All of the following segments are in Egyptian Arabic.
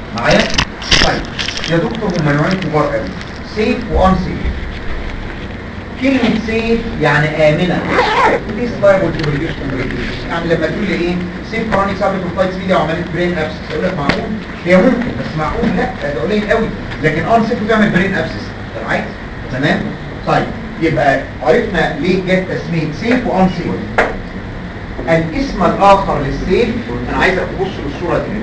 معايا طيب يا دكتور هم نوعين كبار قوي سيف وان سيف كلمة سيف يعني آمنة ليس liable to reduce complications يعني لما تقول لي ايه سيف كرونيك سابت اوف ميديا وعملت برين ابسس اقول لك معقول هي ممكن بس معقول لا ده قليل قوي لكن ان سيف بتعمل برين ابسس رايت تمام طيب يبقى عرفنا ليه جت تسمية سيف وان سيف الاسم الاخر للسيف انا عايزك تبص للصورة دي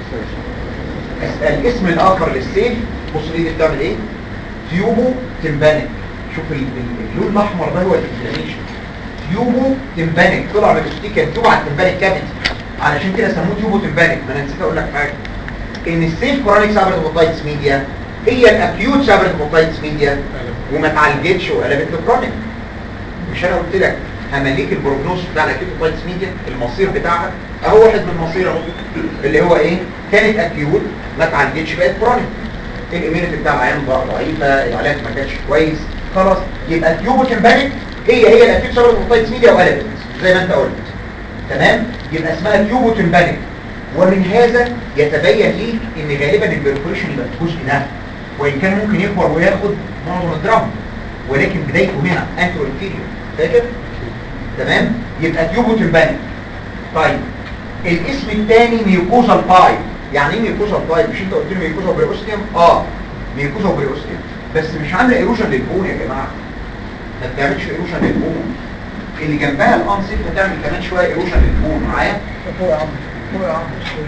الاسم الاخر للسيف بص دي بتعمل ايه تيوبو تمبانك شوف ال- ال- اللون الاحمر ده هو الانفلاميشن تيوبو تمبانك طلع من الاستيكر تيوب على التمبانك كافيتي علشان كده سموه تيوبو تمبانك ما انا نسيت اقول لك حاجه ان السيف كورونيك سابرت هيباتايتس ميديا هي الاكيوت سابرت هيباتايتس ميديا وما اتعالجتش وقلبت لكرونيك مش انا قلت لك همليك البروجنوز بتاع الاكيوت هيباتايتس ميديا المصير بتاعها اهو واحد من المصير اهو اللي هو ايه كانت اكيوت ما اتعالجتش بقت كرونيك الاميونيتي بتاع العيان ضع- ضعيفه العلاج ما كانش كويس خلاص يبقى التيوبو تمبانك هي هي الاكيوت سابرت هيباتايتس ميديا وقلبت زي ما انت قلت تمام يبقى اسمها تيوبو تمبانك ومن هذا يتبين لي ان غالبا البركوليشن يبقى في الجزء ده وان كان ممكن يكبر وياخد معظم الدرام ولكن بدايته هنا انترو انفيريور فاكر تمام يبقى تيوبو تمبانك طيب الاسم الثاني ميوكوزا البايب يعني ايه ميوكوزا البايب مش انت قلت لي ميوكوزا وبريوستيوم اه ميوكوزا وبريوستيوم بس مش عامله ايروجن للبون يا جماعه ما بتعملش ايروجن للبون اللي جنبها الانسيت هتعمل كمان شويه ايروجن للبون معايا فوق يا عم فوق يا عم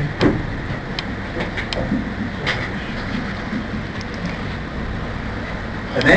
تمام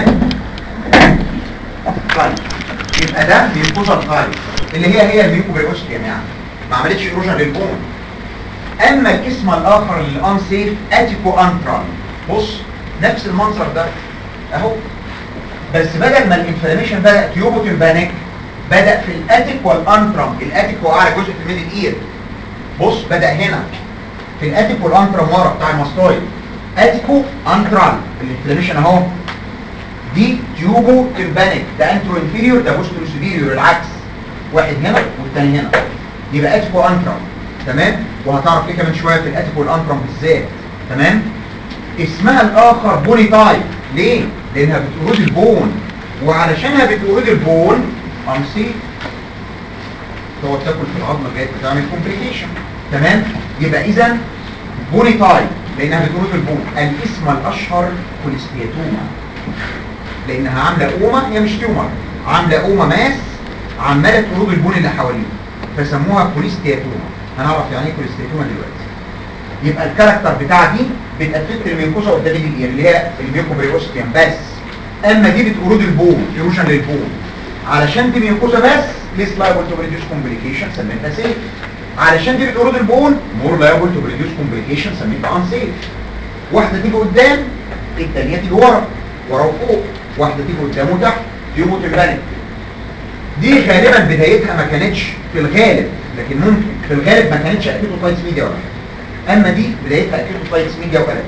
طيب يبقى ده ميوكوزا البايب اللي هي هي الميوكوبريوستيوم يعني ما عملتش ايروجن للبون اما الاسم الاخر للانسيف اتيكو انترال بص نفس المنظر ده اهو بس بدل ما الانفلاميشن بدا تيوبو تمبانيك بدا في الاتيك والانترم الاتيك هو اعلى جزء في الميدل اير بص بدا هنا في الاتيك والانترم ورا بتاع الماستويد اتيكو انترال الانفلاميشن اهو دي تيوبو تمبانيك ده انترو انفيريور ده بوسترو سوبيريور العكس واحد هنا والتاني هنا يبقى اتيكو انترم تمام وهتعرف ليه كمان شويه في الاتيكو والانترم بالذات تمام اسمها الاخر بوني تايب ليه لانها بتورد البون وعلشانها بتورد البون امسي تقعد تاكل في العظم لغايه بتعمل كومبليكيشن تمام يبقى اذا بوني تايب لانها بتورد البون الاسم الاشهر كوليستياتوما لانها عامله اوما هي مش تيومر عامله اوما ماس عماله تورد البون اللي حواليه فسموها كوليستياتوما هنعرف يعني ايه كوليستياتوما دلوقتي يبقى الكاركتر بتاع دي بتأفكت الميوكوزا اوف ذا ميدل اير اللي هي الميوكوبريوستيوم بس اما دي بتورود البون ايروجن للبون علشان دي ميوكوزا بس ليس لايبل تو بريديوس كومبليكيشن سميتها سيف علشان دي بتورود البون مور لايبل تو بريديوس كومبليكيشن سميتها ان سيف واحده تيجي قدام الثانيه تيجي ورا ورا وفوق واحده تيجي قدام وتحت تيوبو تمبانك دي غالبا بدايتها ما كانتش في الغالب لكن ممكن في الغالب ما كانتش اكيوتوفايتس ميديا ولا حاجه اما دي بدايتها اكيوتوفايتس ميديا وقلبت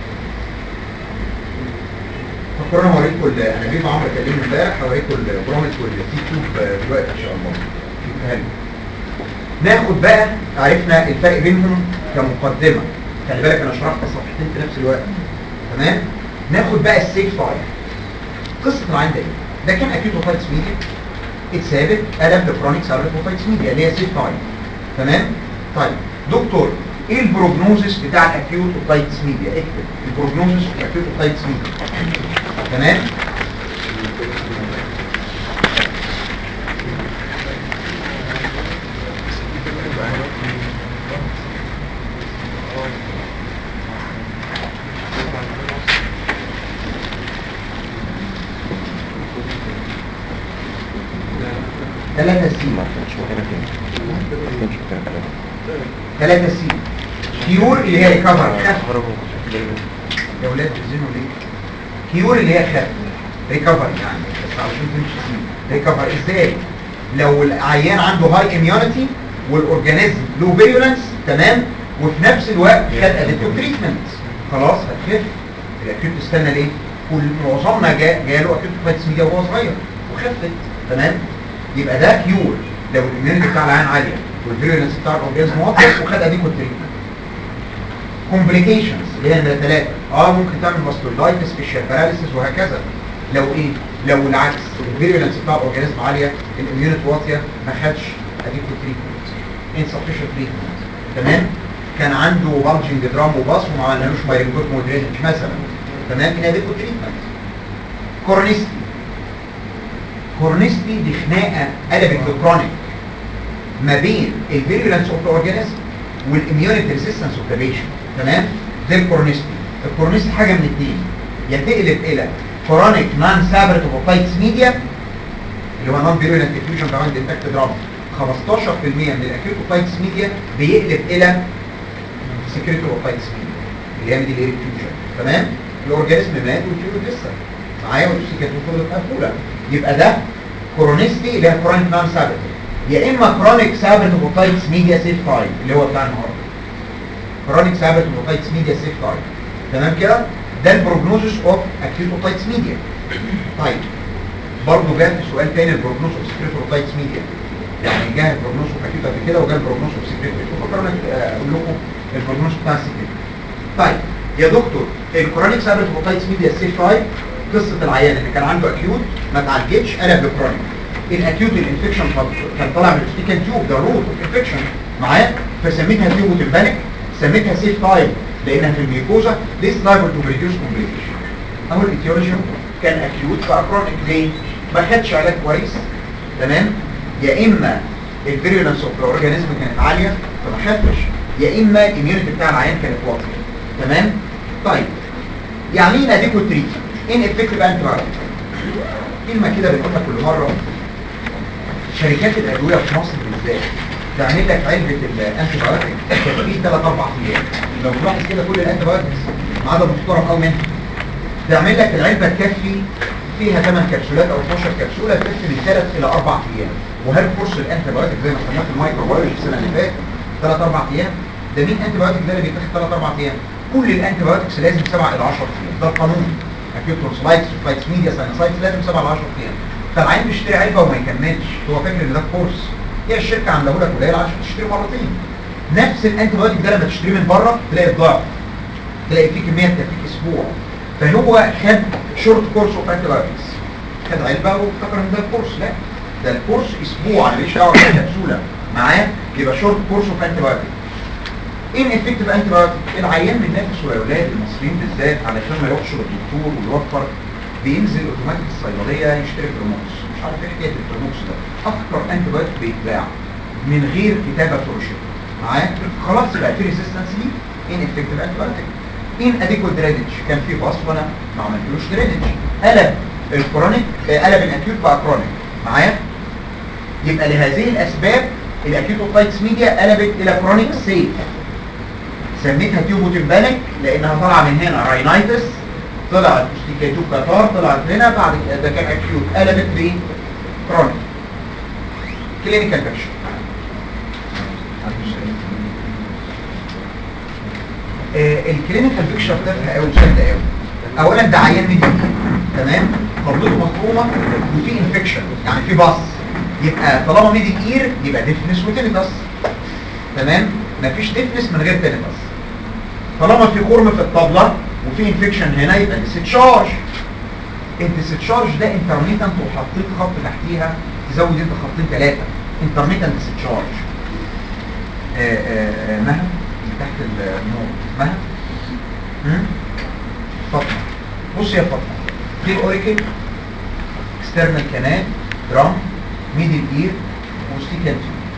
فكرنا هوريكم ال- انا جيت عمرو كلمني امبارح هوريكم البروميس والسي تيوب دلوقتي ان شاء الله شوفها لي. ناخد بقى عرفنا الفرق بينهم كمقدمه خلي بالك انا شرحت صفحتين في نفس الوقت تمام ناخد بقى السيف تايب قصه العين ده ايه ده كان اكيوتوفايتس ميديا اتثابت قلب لكرونيك سيرفيتوفايتس ميديا اللي هي سيف تايب تمام طيب دكتور ايه البروجنوزس بتاع الاكيوت اوتايتس ميديا اكتب البروجنوزس بتاع الاكيوت اوتايتس ميديا تمام ثلاثة سي ثلاثة سي كيور اللي هي ريكفر خف يا ولاد بتزنوا ليه كيور اللي هي خف ريكفر يعني بس علشان تمشي سي ريكفر ازاي لو العيان عنده هاي اميونيتي والاورجانيزم له فيرولنس تمام وفي نفس الوقت خد اديتيف تريتمنت خلاص هتخف الاكيوت تستنى ليه كل معظمنا جا جاله اكيوت فايتس ميديا وهو صغير وخفت تمام يبقى ده كيور لو الاميونيتي بتاع العيان عاليه والفيرولنس بتاع الاورجانيزم واطي وخد اديكو تريتمنت كومبليكيشنز اللي هي نمره ثلاثه اه ممكن تعمل ماستويدايتس فيشيال باراليسيس وهكذا لو ايه لو العكس الفيرولنس بتاع الاورجانيزم عاليه الاميونيتي واطيه ما خدش اديكو تريتمنت insufficient treatment تمام كان عنده بلجنج درام وباص وما عملنالوش مايرنجوت مودرينج مثلا تمام inadequate تريتمنت كورنيستي كورنيستي دي خناقه قلبت لكرونيك ما بين الفيرولنس اوف الاورجانيزم والاميونيتي ريزيستنس اوف ذا بيشنت تمام زي الكورنيستي الكورنيستي حاجه من اثنين يا تقلب الى كرونيك نان سابرت اوبوتايتس ميديا اللي هو نون فيرولنت انفيوجن كمان ديتكت درام 15% من الاكيوت اوبوتايتس ميديا بيقلب الى سكريتو اوبوتايتس ميديا اللي هي ميديا انفيوجن تمام الاورجانيزم مات والفيرو لسه معايا والسكريتو كله مقفوله يبقى ده كورونيستي اللي هي كرونيك نان سابرت يا اما كرونيك سابرت اوبوتايتس ميديا سيف تايم اللي هو بتاع النهارده كرونيك سابرت اوبوتايتس ميديا سيف تايم تمام كده ده البروجنوزس اوف اكيوت اوبوتايتس ميديا طيب برضه جاء في سؤال تاني البروجنوز اوف سكريت اوبوتايتس ميديا يعني جه البروجنوز اوف اكيوت قبل كده وجاء البروجنوز اوف سكريت فكرنا اقول لكم البروجنوز بتاع السكريت طيب يا دكتور الكرونيك سابرت اوبوتايتس ميديا سيف تايم قصه العيان اللي كان عنده اكيوت ما اتعالجتش قلب لكرونيك الاكيوت الانفكشن كان طالع من الستيكن تيوب ده روت اوف انفكشن معايا فسميتها تيوب تمبانيك سميتها سيف تايم لانها في الميكوزا ليس لايبل تو بريديوس كومبليكيشن اهو الايتيولوجي كان اكيوت بقى كرونيك ليه؟ ما خدش علاج كويس تمام يا اما الفيرولنس اوف الاورجانيزم كانت عاليه فما خدتش يا اما الاميونيتي بتاع العيان كانت واطيه تمام طيب يعني ايه ناديكو تريتمنت ان افكتيف انتي كلمه كده بنقولها كل مره شركات الادويه في مصر بالذات تعمل لك علبه الانتي بايوتيك تكفيه 3 4 ايام لو تلاحظ كده كل الانتي بايوتكس عدد محترم قوي منها تعمل لك العلبه تكفي فيها 8 كبسولات او 12 كبسوله تكفي من 3 الى 4 ايام وهل كورس الانتي بايوتيك زي ما خدناه في المايكرو بايولوجي السنه اللي فاتت 3 4 ايام ده مين انتي بايوتيك ده اللي بيتاخد 3 4 ايام كل الانتي بايوتكس لازم 7 الى 10 ايام ده القانون اكيوت تونسلايتس وفايتس ميديا ساينسايتس لازم 7 الى 10 ايام فالعيان بيشتري علبه وما يكملش هو فاكر ان ده كورس هي الشركه عامله لك قليل عشان تشتري مرتين نفس الانتي بايوتيك ده لما تشتريه من بره تلاقي الضعف تلاقي فيه كميه تكفيك اسبوع فهو خد شورت كورس اوف انتي بايوتكس خد علبه وافتكر ان ده الكورس لا ده الكورس اسبوع انا ماليش دعوه بالكبسوله معاه يبقى شورت كورس اوف انتي بايوتكس ايه الافكتيف انتي بايوتيك العيان من نفسه يا اولاد المصريين بالذات علشان ما يروحش للدكتور ويوفر بينزل اوتوماتيك الصيدليه يشتري بريموكس مش عارف ايه حكايه البريموكس ده اكتر انتي بايوتيك بيتباع من غير كتابه روشته معايا خلاص يبقى في ريزيستنس ليه ان افكتيف انتي بايوتيك ان اديكوت درينج كان في باص وانا ما عملتلوش درينج قلب الكرونيك آه، قلب الاكيوت بقى كرونيك معايا يبقى لهذه الاسباب الاكيوت اوبتايتس ميديا قلبت الى كرونيك سيف سميتها تيوبوتمبانيك لانها طالعه من هنا راينايتس طلعت ستيكاتوب كاتار طلعت هنا بعد كده ده كان اكيوت قلبت ل كرونيك كلينيكال بيكشر الكلينيكال بيكشر تافهه قوي سهله قوي اولا ده عيان ميديكال تمام قبضته مخرومه وفي انفكشن يعني في باص يبقى طالما ميديك اير يبقى ديفنس وتينيتاس تمام مفيش ديفنس من غير تينيتاس طالما في خرم في الطبله وفي انفكشن هنا يبقى ديستشارج الديستشارج ده انترميتنت وحطيت خط تحتيها تزود انت خطين ثلاثه انترميتنت ديستشارج مها اللي تحت النور مها هم؟ فاطمه بص يا فاطمه دي الاوريكل اكسترنال كانال درام ميدل اير وستيكال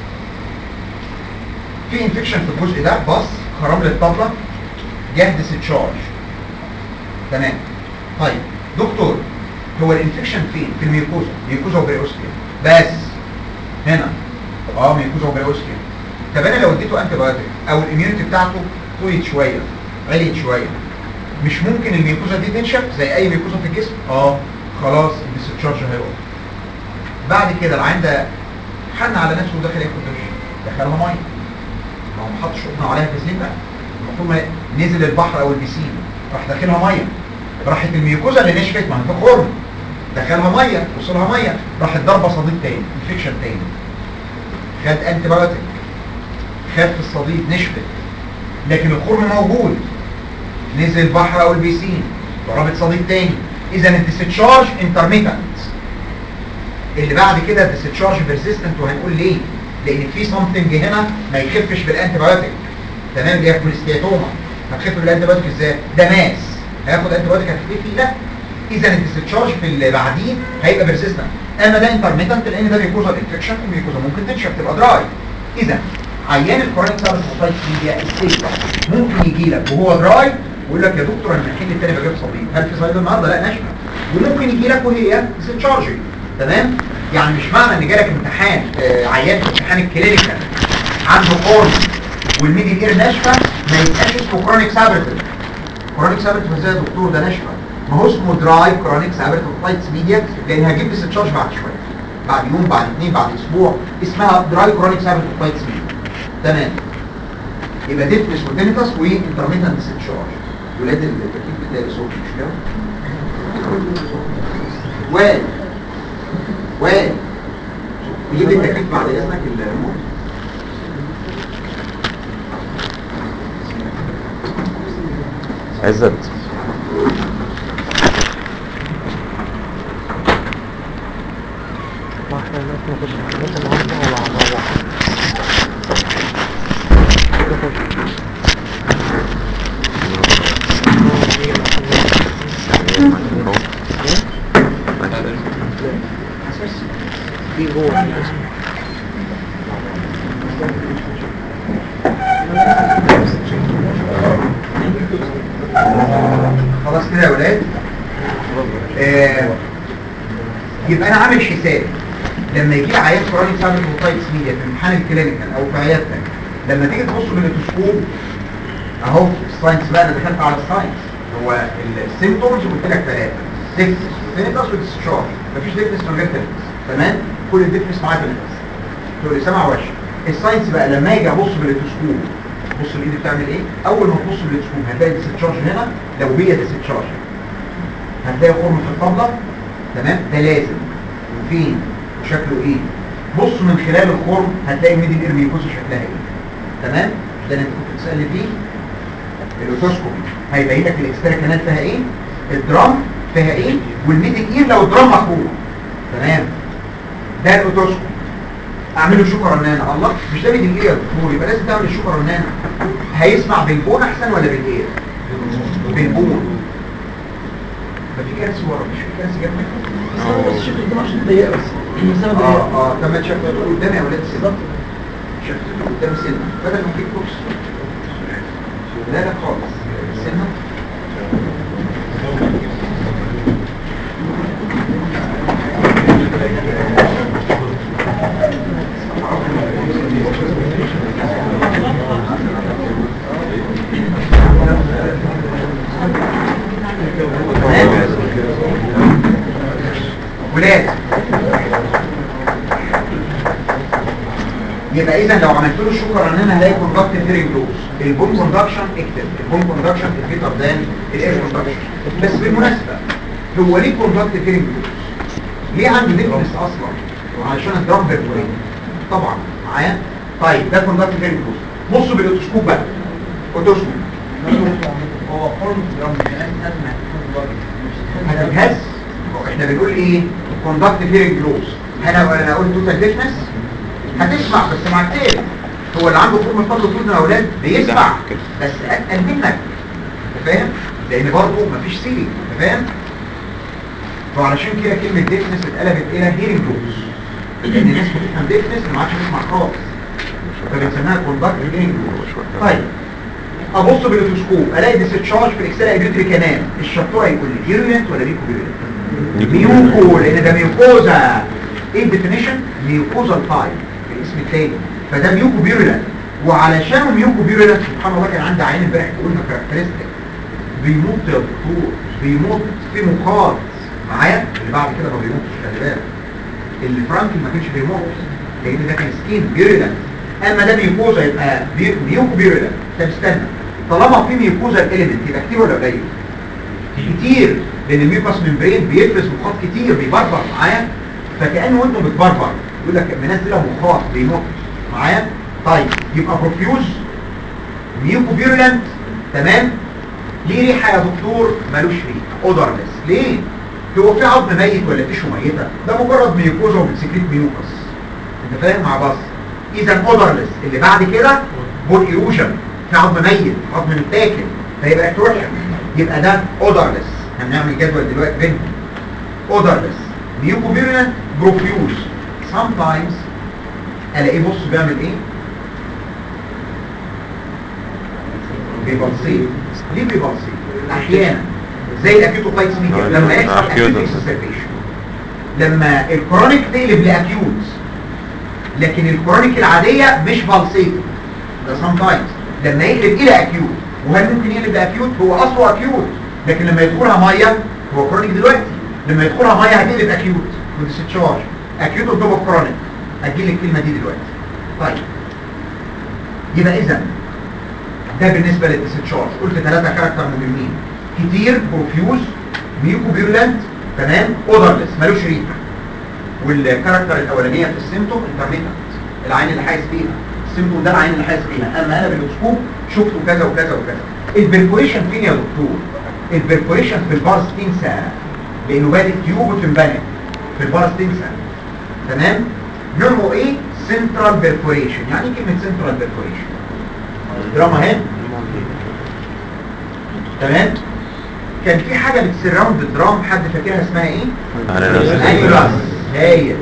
في انفكشن في الجزء ده باص خرم للطبله جه ديستشارج تمام طيب دكتور هو الانفكشن فين في الميوكوزا ميوكوزا وبريوستيا بس هنا اه ميوكوزا وبريوستيا طب انا لو اديته انتي بايوتيك او الاميونيتي بتاعته طويت شويه عليت شويه مش ممكن الميوكوزا دي تنشف زي اي ميوكوزا في الجسم اه خلاص الديستشارج هيقف بعد كده العين ده حن على نفسه ودخل ياخد دش دخلها ميه ما هو ما حطش قطنه عليها بسين بقى المفروض ما نزل البحر او البسين راح داخلها ميه راحت الميوكوزا اللي نشفت ما انت خرم دخلها ميه وصلها ميه راحت ضربه صديد تاني انفكشن تاني خد انتي بايوتيك خد في الصديد نشفت لكن الخرم موجود نزل البحر او البيسين ورابط صديق تاني اذا الديستشارج انترميتنت اللي بعد كده الديستشارج بيرسيستنت وهنقول ليه لان في سمثينج هنا ما يخفش بالانتي بايوتيك تمام اللي هي كوليستياتوما هتخف بالانتي بايوتيك ازاي ده ماس هياخد انتي بايوتيك هتخفي لا اذا الديستشارج في اللي بعديه هيبقى بيرسيستنت اما ده انترميتنت لان ده ميكوزا انفكشن والميكوزا ممكن تنشف تبقى دراي اذا عيان الكورونيك سابس موتايت ميديا السيل ممكن يجي لك وهو دراي ويقول لك يا دكتور انا الحين التاني بجيب صديق هل في صيدله النهارده لا ناشفه وممكن يجي لك وهي ديستشارجنج تمام يعني مش معنى ان جالك امتحان آه، عيان في امتحان الكلينيكال عنده قرن والميدي اير ناشفه ما يبقاش اسمه كرونيك سابرتل كرونيك سابرتل ازاي يا دكتور ده ناشفه ما هو اسمه دراي كرونيك سابرتل فلايتس ميديا لان هجيب ديستشارج بعد شويه بعد يوم بعد اثنين بعد اسبوع اسمها دراي كرونيك سابرتل فلايتس ميديا تمام يبقى ديفنس ودينيتاس وانترميتنت ديستشارج ولاد التركيب بتلاقي صوت مش كده واد واد تجيب لي التكييف بعد اذنك الريموت عزت واحنا الناس ما كنتش حاجات النهارده ولا هنروح في جوه خلاص كده يا ولاد آه يبقى انا عامل حساب لما يجي لي عيان كرونيك سابق موتايتس ميديا في امتحان الكلينيكال او في عيادتك لما تيجي تبص بالاتوسكوب اهو الساينس بقى انا دخلت على الساينس هو السيمتومز قلت لك ثلاثه ديفنس وفينيتاس وديسشارج مفيش ديفنس من غير فينيتاس تمام كل الديفنس معاه فينيتاس تقول لي سمع وش الساينس بقى لما اجي ابص بالاتوسكوب بص الايد بتعمل ايه اول ما تبص بالاتوسكوب هتلاقي ديسشارج هنا لو هي ديسشارج هتلاقي خرم في الطبله تمام ده لازم وفين وشكله ايه بص من خلال الخرم هتلاقي الميدل اير ميكوزا شكلها ايه تمام ده اللي انت كنت بتسالني فيه الاوتوسكوب هيبين لك الاكسترا كانال فيها ايه الدرام فيها ايه والميدل اير لو الدرام مخروم تمام ده الاوتوسكوب اعمله شوكة رنانة الله مش ده ميدل اير دكتور يبقى لازم تعمل الشوكة رنانة هيسمع بالبون احسن ولا بالاير بالبون ما في كرسي ورا مش في كرسي جنبك بس شوف انت عشان ضيق بس بسبب اه ضيق اه طب ما تشفتوا قدامي يا ولاد سنة شفتوا قدام سنة بدل ما نجيب كرسي لا لا خالص سنة ولاد يبقى اذا لو عملت له شكر ان انا هلاقي كوندكت فيرنج لوز البون كوندكشن اكتب البون كوندكشن في فيتر دان الاير كوندكشن بس بالمناسبه هو ليه كوندكت فيرنج لوز ليه عنده ديفنس اصلا وعشان الدرام بيرفوريت طبعا معايا طيب ده كوندكت فيرنج لوز بصوا بالاوتوسكوب بقى اوتوسكوب هو قرن جرام هتتهز احنا بنقول ايه كوندكت فيرنج لوز انا انا اقول توتال ديفنس هتسمع بس مع كتير هو اللي عنده فورم الفضل طول يا اولاد بيسمع بس اتقل منك انت فاهم لان برضه مفيش سيلي انت فاهم وعلشان كده كلمه ديفنس اتقلبت الى هيرنج لوز لان الناس بتفهم ديفنس ما عادش بتسمع خالص فبنسميها كوندكت هيرنج لوز طيب ابص بالاوتوسكوب الاقي ديستشارج في الاكسلا ايبيوتري كانال الشطوره يقول لي فيرولنت ولا ميكو فيرولنت ميوكو لان ده ميوكوزا ايه الديفينيشن ميوكوزا الفايل الاسم الثاني فده ميوكو فيرولنت وعلشان ميوكو فيرولنت سبحان الله كان عندي عيان امبارح تقول لنا كاركترستيك بيموت يا دكتور بيموت في مخاط معايا اللي بعد كده ما بيموتش خلي بالك اللي فرانكي ما كانش بيموت لان ده كان سكين فيرولنت اما ده ميوكوزا يبقى بي- ميوكو فيرولنت طب استنى طالما في ميوكوزا الاليمنت يبقى كتير ولا قليل كتير لان الميوكاس ممبرين بيفرز مخاط كتير بيبربر معايا فكانه وانت بتبربر يقول لك منزله مخاط بيموت معايا طيب يبقى بروفيوز ميوكو فيرولنت تمام ليه ريحه يا دكتور ملوش ريحه اودرلس ليه هو في عظم ميت ولا تيشو ميته ده مجرد ميوكوزا وبتسكريت ميوكس انت فاهم مع بعض اذا اودرلس اللي بعد كده بول ايروجن في عظم ميت عظم متاكل فيبقى تروح يبقى ده اودرلس هنعمل جدول دلوقتي بينهم اودرلس ميوكو فيرولنت بروفيوز sometimes الاقيه بص بيعمل ايه بيبلصيت ليه بيبلصيت احيانا زي الاكيوتوفايتس ميديا لما يحصل اكيوت اكسسربيشن لما الكرونيك تقلب لاكيوت لكن الكرونيك العاديه مش بالسيت ده سام تايمز لما يقلب الى اكيوت وهل ممكن يقلب لاكيوت هو اصله اكيوت لكن لما يدخلها ميه هو كرونيك دلوقتي لما يدخلها ميه هتقلب اكيوت وديستشارج اكيوت قدام كرونيك هتجي لي الكلمه دي دلوقتي طيب يبقى اذا ده بالنسبه للديستشارج قلت ثلاثه كاركتر مهمين كتير بروفيوز ميوكو فيرولنت تمام اودرلس ملوش ريحه والكاركتر الاولانيه في السيمتوم انترميتنت العين اللي حاسس بيها السيمتوم ده العين اللي حاسس بيها اما انا بالاوسكوب شفته كذا وكذا وكذا البركوريشن فين يا دكتور البركوريشن في البارس تنسى لانه بادئ تيوب وتنبنى في البارس تنسى تمام نوعه ايه سنترال بيركوريشن يعني ايه كلمه سنترال بيركوريشن دراما اهي تمام كان في حاجه بتسراوند الدرام حد فاكرها اسمها ايه انيولاس هايل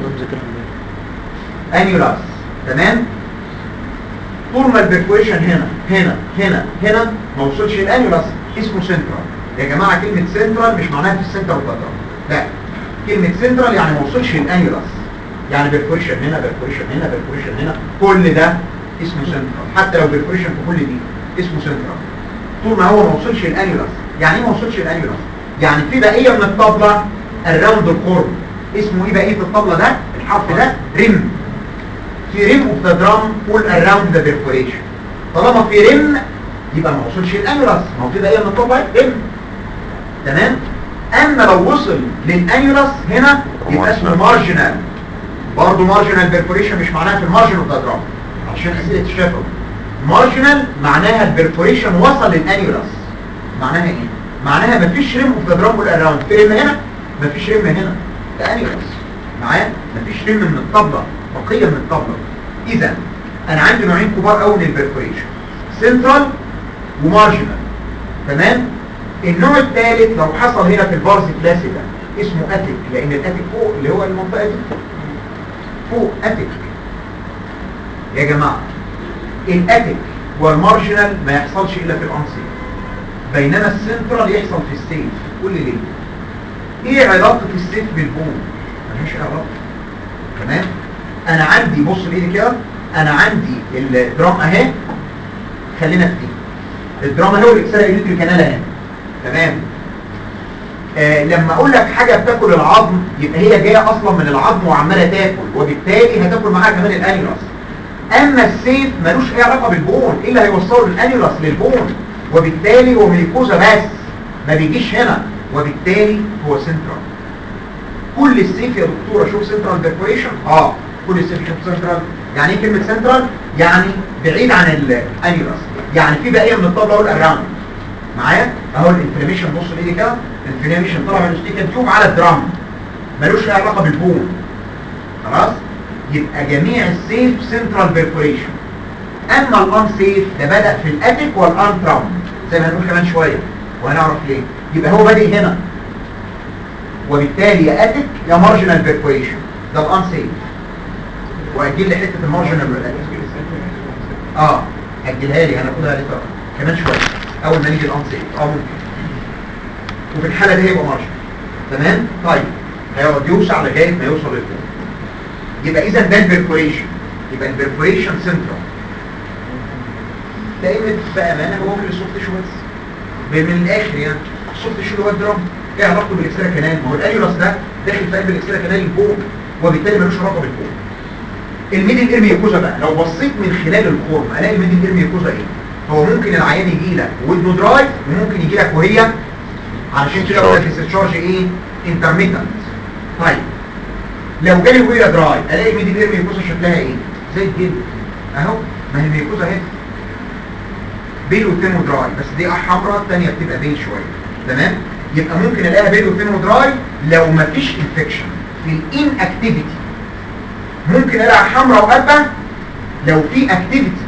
انيولاس تمام طول ما البركويشن هنا هنا هنا هنا ما وصلش الانيولاس اسمه سنترال يا جماعه كلمه سنترال مش معناها في السنتر والقدرة لا كلمه سنترال يعني ما وصلش الانيولاس يعني بركويشن هنا بركويشن هنا بركويشن هنا كل ده اسمه سنترال حتى لو بركويشن في كل دي اسمه سنترال طول ما هو ما وصلش الانيولاس يعني ايه ما وصلش الانيولاس يعني في بقيه من الطبله الراوند القرب اسمه ايه بقيه الطبله ده الحرف ده ريم في ريم اوف ذا درام فول اراوند ذا بيرفوريشن طالما في ريم يبقى ما وصلش الانيولاس ما هو في بقيه من الطبله ريم تمام اما لو وصل للانيولاس هنا يبقى اسمه مارجنال برضه مارجنال بيرفوريشن مش معناها في المارجن اوف ذا درام عشان اسئله الشفوي مارجنال معناها البرفوريشن وصل للانيولاس معناها ايه معناها مفيش ريم اوف ذا درام اراوند في ريم هنا مفيش ريم هنا ده انيولاس معايا مفيش ريم من الطبله بقيه من الطبله اذا انا عندي نوعين كبار قوي من البرفوريشن سنترال ومارجنال تمام النوع الثالث لو حصل هنا في البارز كلاسيكا اسمه اتيك لان الاتيك فوق اللي هو المنطقه دي فوق اتيك يا جماعه الاتيك والمارجنال ما يحصلش الا في الانسيل بينما السنترال يحصل في السيف قول لي ليه ايه علاقه السيف بالبون ملهاش علاقه تمام انا عندي بص لايدي كده انا عندي الدرام اهي خلينا في دي الدرام اهي والاكسره اليوتري كانال اهي تمام آه لما اقول لك حاجه بتاكل العظم يبقى هي جايه اصلا من العظم وعماله تاكل وبالتالي هتاكل معاها كمان الانيولاس اما السيف ملوش اي علاقه بالبون ايه اللي هيوصله الانيولاس للبون وبالتالي هو ميكوزا بس ما بيجيش هنا وبالتالي هو سنترال كل السيف يا دكتور اشوف سنترال بيركوريشن اه كل السيف اشوف سنترال يعني ايه كلمه سنترال يعني بعيد عن الانيولاس يعني في بقيه من الطبله اقول اراوند معايا اهو الانفلاميشن بص لايدي كده الانفلاميشن طلع من الاستيكن تيوب على الدرام ملوش اي علاقه بالبون خلاص يبقى جميع السيف سنترال بيركوريشن اما الان سيف ده بدا في الاتيك والان تراوم زي ما هنقول كمان شويه وهنعرف ليه يبقى هو بادئ هنا وبالتالي يا اتيك يا مارجنال بيركوريشن ده الان سيف واجل لي حته المارجنال والاتيك اه اجلها لي هناخدها لسه كمان شويه اول ما نيجي الان سيف اه ممكن وفي الحاله دي هيبقى مارجنال تمام طيب هيقعد يوسع لغايه ما يوصل للفوق يبقى اذا ده البرفوريشن يبقى البرفوريشن سنترال لان بامانه هو في السوفت شو بس من الاخر يعني السوفت شو اللي هو الدرام ايه علاقته بالاكسترا كانال ما هو الانيولاس ده داخل في قلب الاكسترا كانال الفوق وبالتالي ملوش علاقه بالفوق الميدل ايرمي يكوزا بقى لو بصيت من خلال الخرم الاقي الميدل ايرمي يكوزا ايه هو ممكن العيان يجي لك ودنه دراي وممكن يجي لك وهي علشان كده قلنا في التشارج ايه انترميتنت طيب لو جالي وهي دراي الاقي الميدل ايرمي يكوزا شكلها ايه زي الجلد اهو ما هي الميكوزا اهي بيل وثين ودراي بس دي حمراء الثانيه بتبقى بيل شويه تمام يبقى ممكن الاقيها بيل وثين ودراي لو ما فيش انفكشن في الان اكتيفيتي ممكن الاقيها حمراء وقبه لو في اكتيفيتي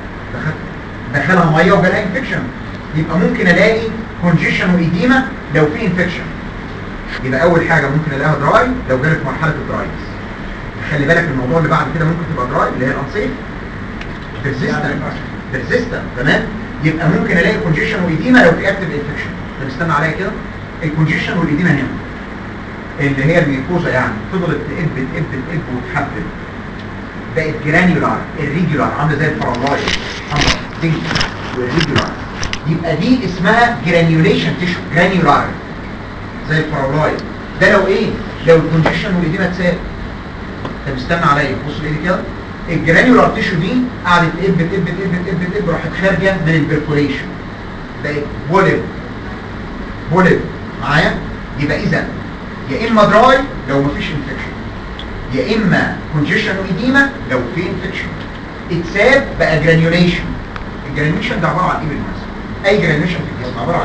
دخلها ميه وجالها انفكشن يبقى ممكن الاقي كونجيشن وايديما لو في انفكشن يبقى اول حاجه ممكن الاقيها دراي لو جالت مرحله الدرايز خلي بالك الموضوع اللي بعد كده ممكن تبقى دراي اللي هي الانسيف بيرزيستنت بيرزيستنت تمام يبقى ممكن الاقي كونجيشن وايديما لو في اكتيف انفكشن طب استنى عليا كده الكونجيشن والايديما هنا اللي هي الميكوزا يعني فضلت تقب تقب تقب وتحبب بقت جرانيولار الريجولار عامله زي الفراولاي حمراء بينك والريجولار يبقى دي اسمها جرانيوليشن تيشو جرانيولار زي الفراولاي ده لو ايه لو الكونجيشن والايديما اتساب طب استنى عليا بص الايدي كده الجرانيولار تيشو دي قعدت تقب تقب تقب تقب تقب راحت خارجه من البرفوريشن بقت بولب بولب معايا يبقى اذا يا اما دراي لو مفيش انفكشن يا اما كونجيشن وايديما لو في انفكشن اتساب بقى جرانيوليشن الجرانيوليشن ده عباره عن ايه بالمناسبه اي جرانيوليشن في الجسم عباره عن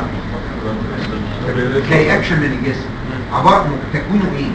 ايه كرياكشن من الجسم عباره عن تكوينه ايه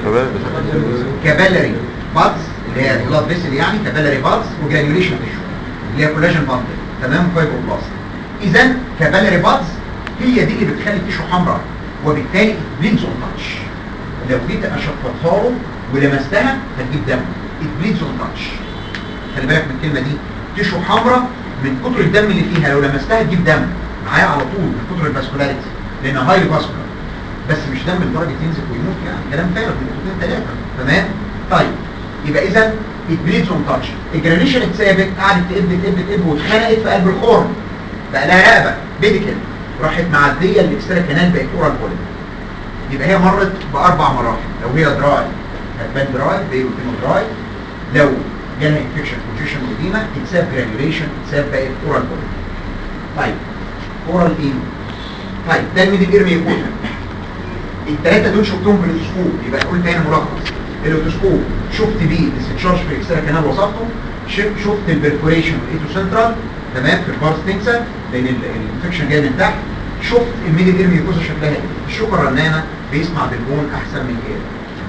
كابيلاري بادز اللي هي البلاد فيسل يعني كابيلاري بادز وجرانيوليشن تيشو اللي هي كولاجين باندل تمام فايبروبلاست اذا كابيلاري بادز هي دي اللي بتخلي التيشو حمراء وبالتالي بليدز اون تاتش لو جيت اشفطها له ولمستها هتجيب دم بليدز اون تاتش خلي بالك من الكلمه دي تيشو حمراء من كتر الدم اللي فيها لو لمستها تجيب دم معايا على طول من كتر الفاسكولاريتي لانها هاي فاسكولار بس مش دم لدرجه ينزف ويموت يعني كلام فارغ من نقطتين ثلاثه تمام طيب يبقى اذا البليدز اون تاتش الجرانيشن اتثابت قعدت تقب تقب تقب واتخنقت في قلب الخرم بقى لها رقبه بيديكل راحت معديه الاكسترا كانال بقت اورال بولي يبقى هي مرت باربع مراحل لو هي دراي هتبان دراي بيروتينو دراي لو جالها انفكشن كونجيشن وديما اتساب جرانيوليشن اتساب بقت اورال بولي طيب اورال ايه طيب ده الميدل اير ميكوزا الثلاثه دول شفتهم بالاوتوسكوب يبقى نقول تاني ملخص الاوتوسكوب شفت بيه الاستشارج في الاكسترا كانال وصفته شف- شفت البرفوريشن والايتو سنترال تمام في البارس تنسى لان ال- الانفكشن جاي من تحت شفت الميدل اير ميكوزا شكلها ايه الشوكه الرنانه بيسمع بالبون احسن من ايه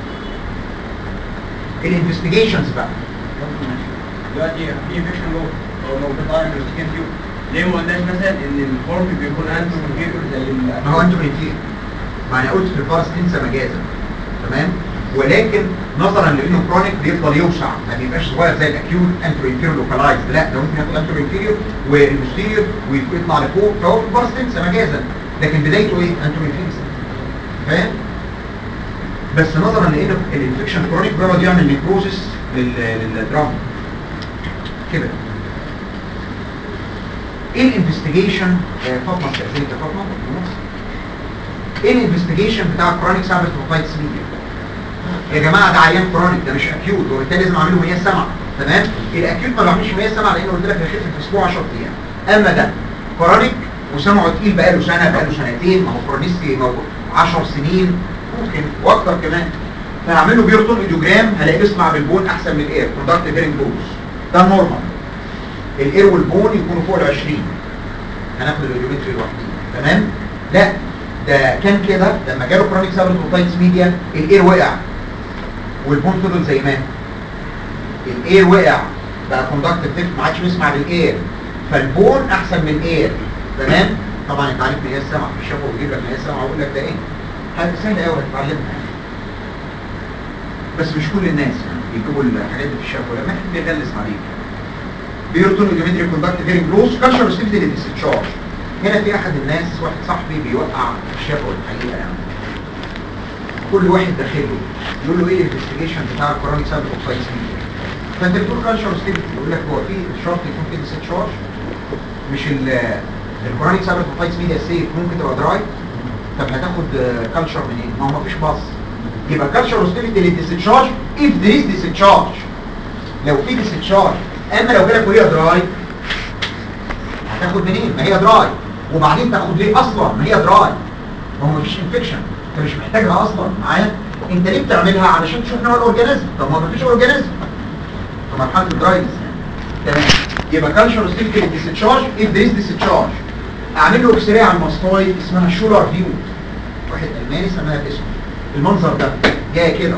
الانفستيجيشنز بقى دلوقتي في انفكشن جوه او لو بيطلع من السكين تيوب ليه ما قلناش مثلا ان الفورم بيكون انتو كونفيجر زي ال ما هو انتوا كتير ما انا قلت في الفارس تنسى مجازا تمام ولكن نظرا لانه كرونيك بيفضل يوسع ما بيبقاش صغير زي الاكيوت انترو انفيريور لوكالايزد لا ده ممكن ياخد انترو انفيريور والمستيريور ويطلع لفوق فهو في الفارس تنسى مجازا لكن بدايته ايه انترو انفيريور فاهم بس نظرا لان الانفكشن كرونيك بيقعد يعمل نيكروزس للدرام كده ايه الانفستيجيشن فاطمه استاذنك يا فاطمه ايه الانفستيجيشن بتاع الكرونيك سابت هيباتايتس ميديا يا جماعه ده عيان كرونيك ده مش اكيوت وبالتالي لازم اعمله مياه سمع تمام الاكيوت ما بعملش مياه سمع لان قلت لك هيخف في اسبوع 10 ايام اما ده كرونيك وسمعه تقيل بقاله سنه بقاله سنتين ما هو كرونيستي موجود 10 سنين ممكن واكتر كمان فهعمل له بيرتون ايديوجرام هلاقيه بيسمع بالبون احسن من الاير كوندكت هيرنج بونز ده نورمال الاير والبون يكونوا فوق ال 20 هناخد الايديومتري لوحده تمام لا ده كان كده لما جاله كرونيك سابل هيباتايتس ميديا الاير وقع والبون فضل زي ما هو. الاير وقع بقى كوندكت تيف ما عادش بيسمع بالاير فالبون احسن من الاير تمام طبعا انت عارف مياه السمع في الشفا ويجيب لك مياه السمع ويقول لك ده ايه حاجه سهله قوي هتتعلمها يعني بس مش كل الناس يعني بيجيبوا الحاجات دي في الشفا لما حد بيغلس عليك بيرتون ايديومتري كوندكت فيري جروس كالشر ريسبتي للديسشارج هنا في احد الناس واحد صاحبي بيوقع الشفا الحقيقه يعني كل واحد داخله يقول له ايه الانفستيجيشن بتاع الكورونيك سابت اوكسايتس فانت بتقول كالشر ريسبتي يقول لك هو في شرط يكون في ديسشارج مش ال الكورونيك سابت اوكسايتس ميديا سيف ممكن تبقى دراي طب هتاخد كالشر منين؟ ما هو مفيش باص يبقى كالشر هوستيليتي للديسشارج اف ذير از ديسشارج لو في ديسشارج اما لو جالك وهي دراي هتاخد منين؟ ما هي دراي وبعدين تاخد ليه اصلا؟ ما هي دراي ما هو مفيش انفكشن انت مش محتاجها اصلا معايا انت ليه بتعملها علشان تشوف نوع الاورجانيزم طب ما مفيش اورجانيزم في مرحله الدرايز يعني تمام يبقى كالشر ستيل ديسشارج اف ذيس ديسشارج اعمل له اكس راي على الماستويد اسمها شولر فيو واحد الماني سماها باسمه المنظر ده جاي كده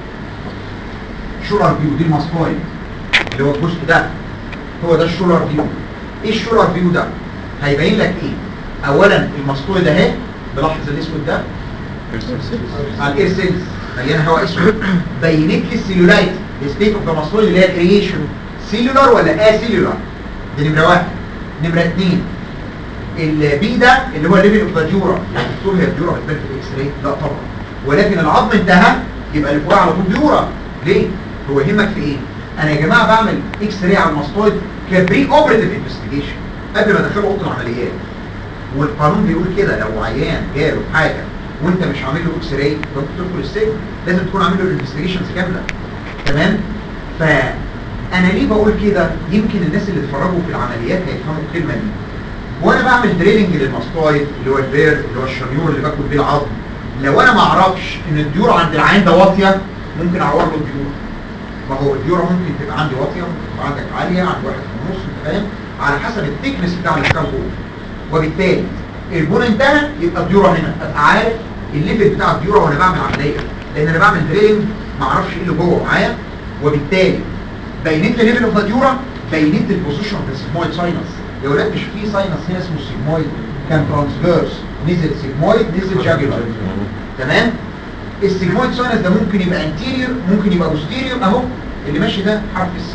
شولر فيو دي الماستويد اللي هو الجزء ده هو ده الشولر فيو ايه الشولر فيو ده هيبين لك ايه اولا الماستويد اهي بلاحظ الاسود ده على الاير سيلز مليانه هواء اسود بينت لي السيلولايت الستيت اوف ذا ماستويد اللي هي الكرييشن سيلولار ولا اسيلولار دي نمره واحد نمره اثنين البي ده اللي هو ليفل اوف ذا ديورا يعني الدكتور هي الديورا بتبان في الاكس راي لا طبعا ولكن العظم انتهى يبقى اللي فوق على طول ديورا ليه هو يهمك في ايه انا يا جماعه بعمل اكس راي على الماستويد كبري اوبريتيف انفستيجيشن قبل ما ادخله اوضه العمليات والقانون بيقول كده لو عيان جاله حاجه وانت مش عامل له اكس راي ممكن تدخل السجن لازم تكون عامل له الانفستيجيشنز كامله تمام فانا ليه بقول كده يمكن الناس اللي اتفرجوا في العمليات هيفهموا الكلمه دي وانا بعمل دريلنج للماستويد اللي هو البير اللي هو الشنيور اللي باكل بيه العظم لو انا ما اعرفش ان الديور عند العين ده واطيه ممكن اعور له الديور ما هو الديورة ممكن تبقى عندي واطيه ممكن تبقى عندك عاليه عند واحد ونص انت فاهم على حسب الثيكنس بتاع الاسكان جوه وبالتالي البون انتهى يبقى الديورة هنا ابقى عارف الليفل بتاع الديورة وانا بعمل عمليه لان انا بعمل دريلنج ما اعرفش ايه اللي جوه معايا وبالتالي بينت لي ليفل اوف ذا ديورا بينت لي البوزيشن اوف ذا سيجمويد ساينس يا ولاد مش في ساينس هنا اسمه سيجمويد كان ترانسفيرس نزل سيجمويد نزل جاجولار تمام السيجمويد ساينس ده ممكن يبقى انتيريور ممكن يبقى بوستيريور اهو اللي ماشي ده حرف السي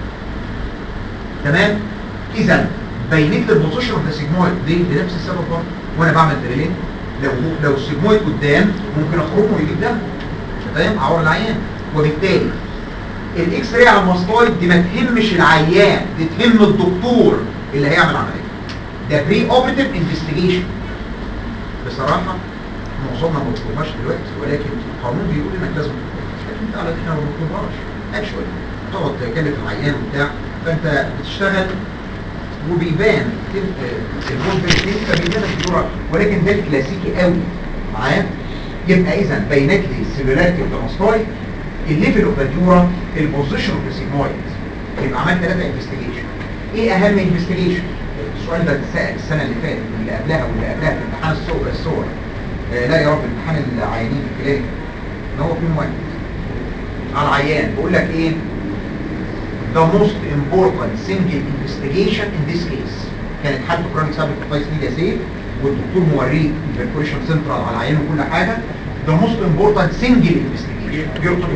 تمام اذا بينت لي البوزيشن اوف ذا سيجمويد ليه لنفس السبب برضه وانا بعمل دريلين لو لو السيجمويد قدام ممكن اخرمه ويجيب دم فاهم اعور العيان وبالتالي الاكس راي على الماستويد دي ما تهمش العيان دي تهم الدكتور اللي هيعمل عمليه ده بري اوبريتيف انفستيجيشن بصراحه معظمنا ما بنطلبهاش دلوقتي ولكن القانون بيقول انك لازم تطلبها لكن فعلا احنا ما بنطلبهاش اكشولي تقعد تكلف العيان وبتاع فانت بتشتغل وبيبان البون بريتين فبيبان الدورة ولكن ده الكلاسيكي قوي معايا يبقى اذا بينت لي السيلولاريتي اوف ذا ماستويد الليفل اوف ذا ديورا البوزيشن اوف ذا سيجمويد يبقى عملت ثلاثه انفستيجيشن ايه اهم انفستيجيشن السؤال ده اتسال السنه اللي فاتت واللي قبلها واللي قبلها في امتحان الصور الصور آه لا يا رب امتحان العيانين الكلينيك ان هو فيهم واحد على العيان بقول لك ايه the most important single investigation in this case كانت حالة كرونيك سابق فايس ميديا سيف والدكتور موريه الفيركوليشن سنترال على العيان وكل حاجة the most important single investigation بيرقم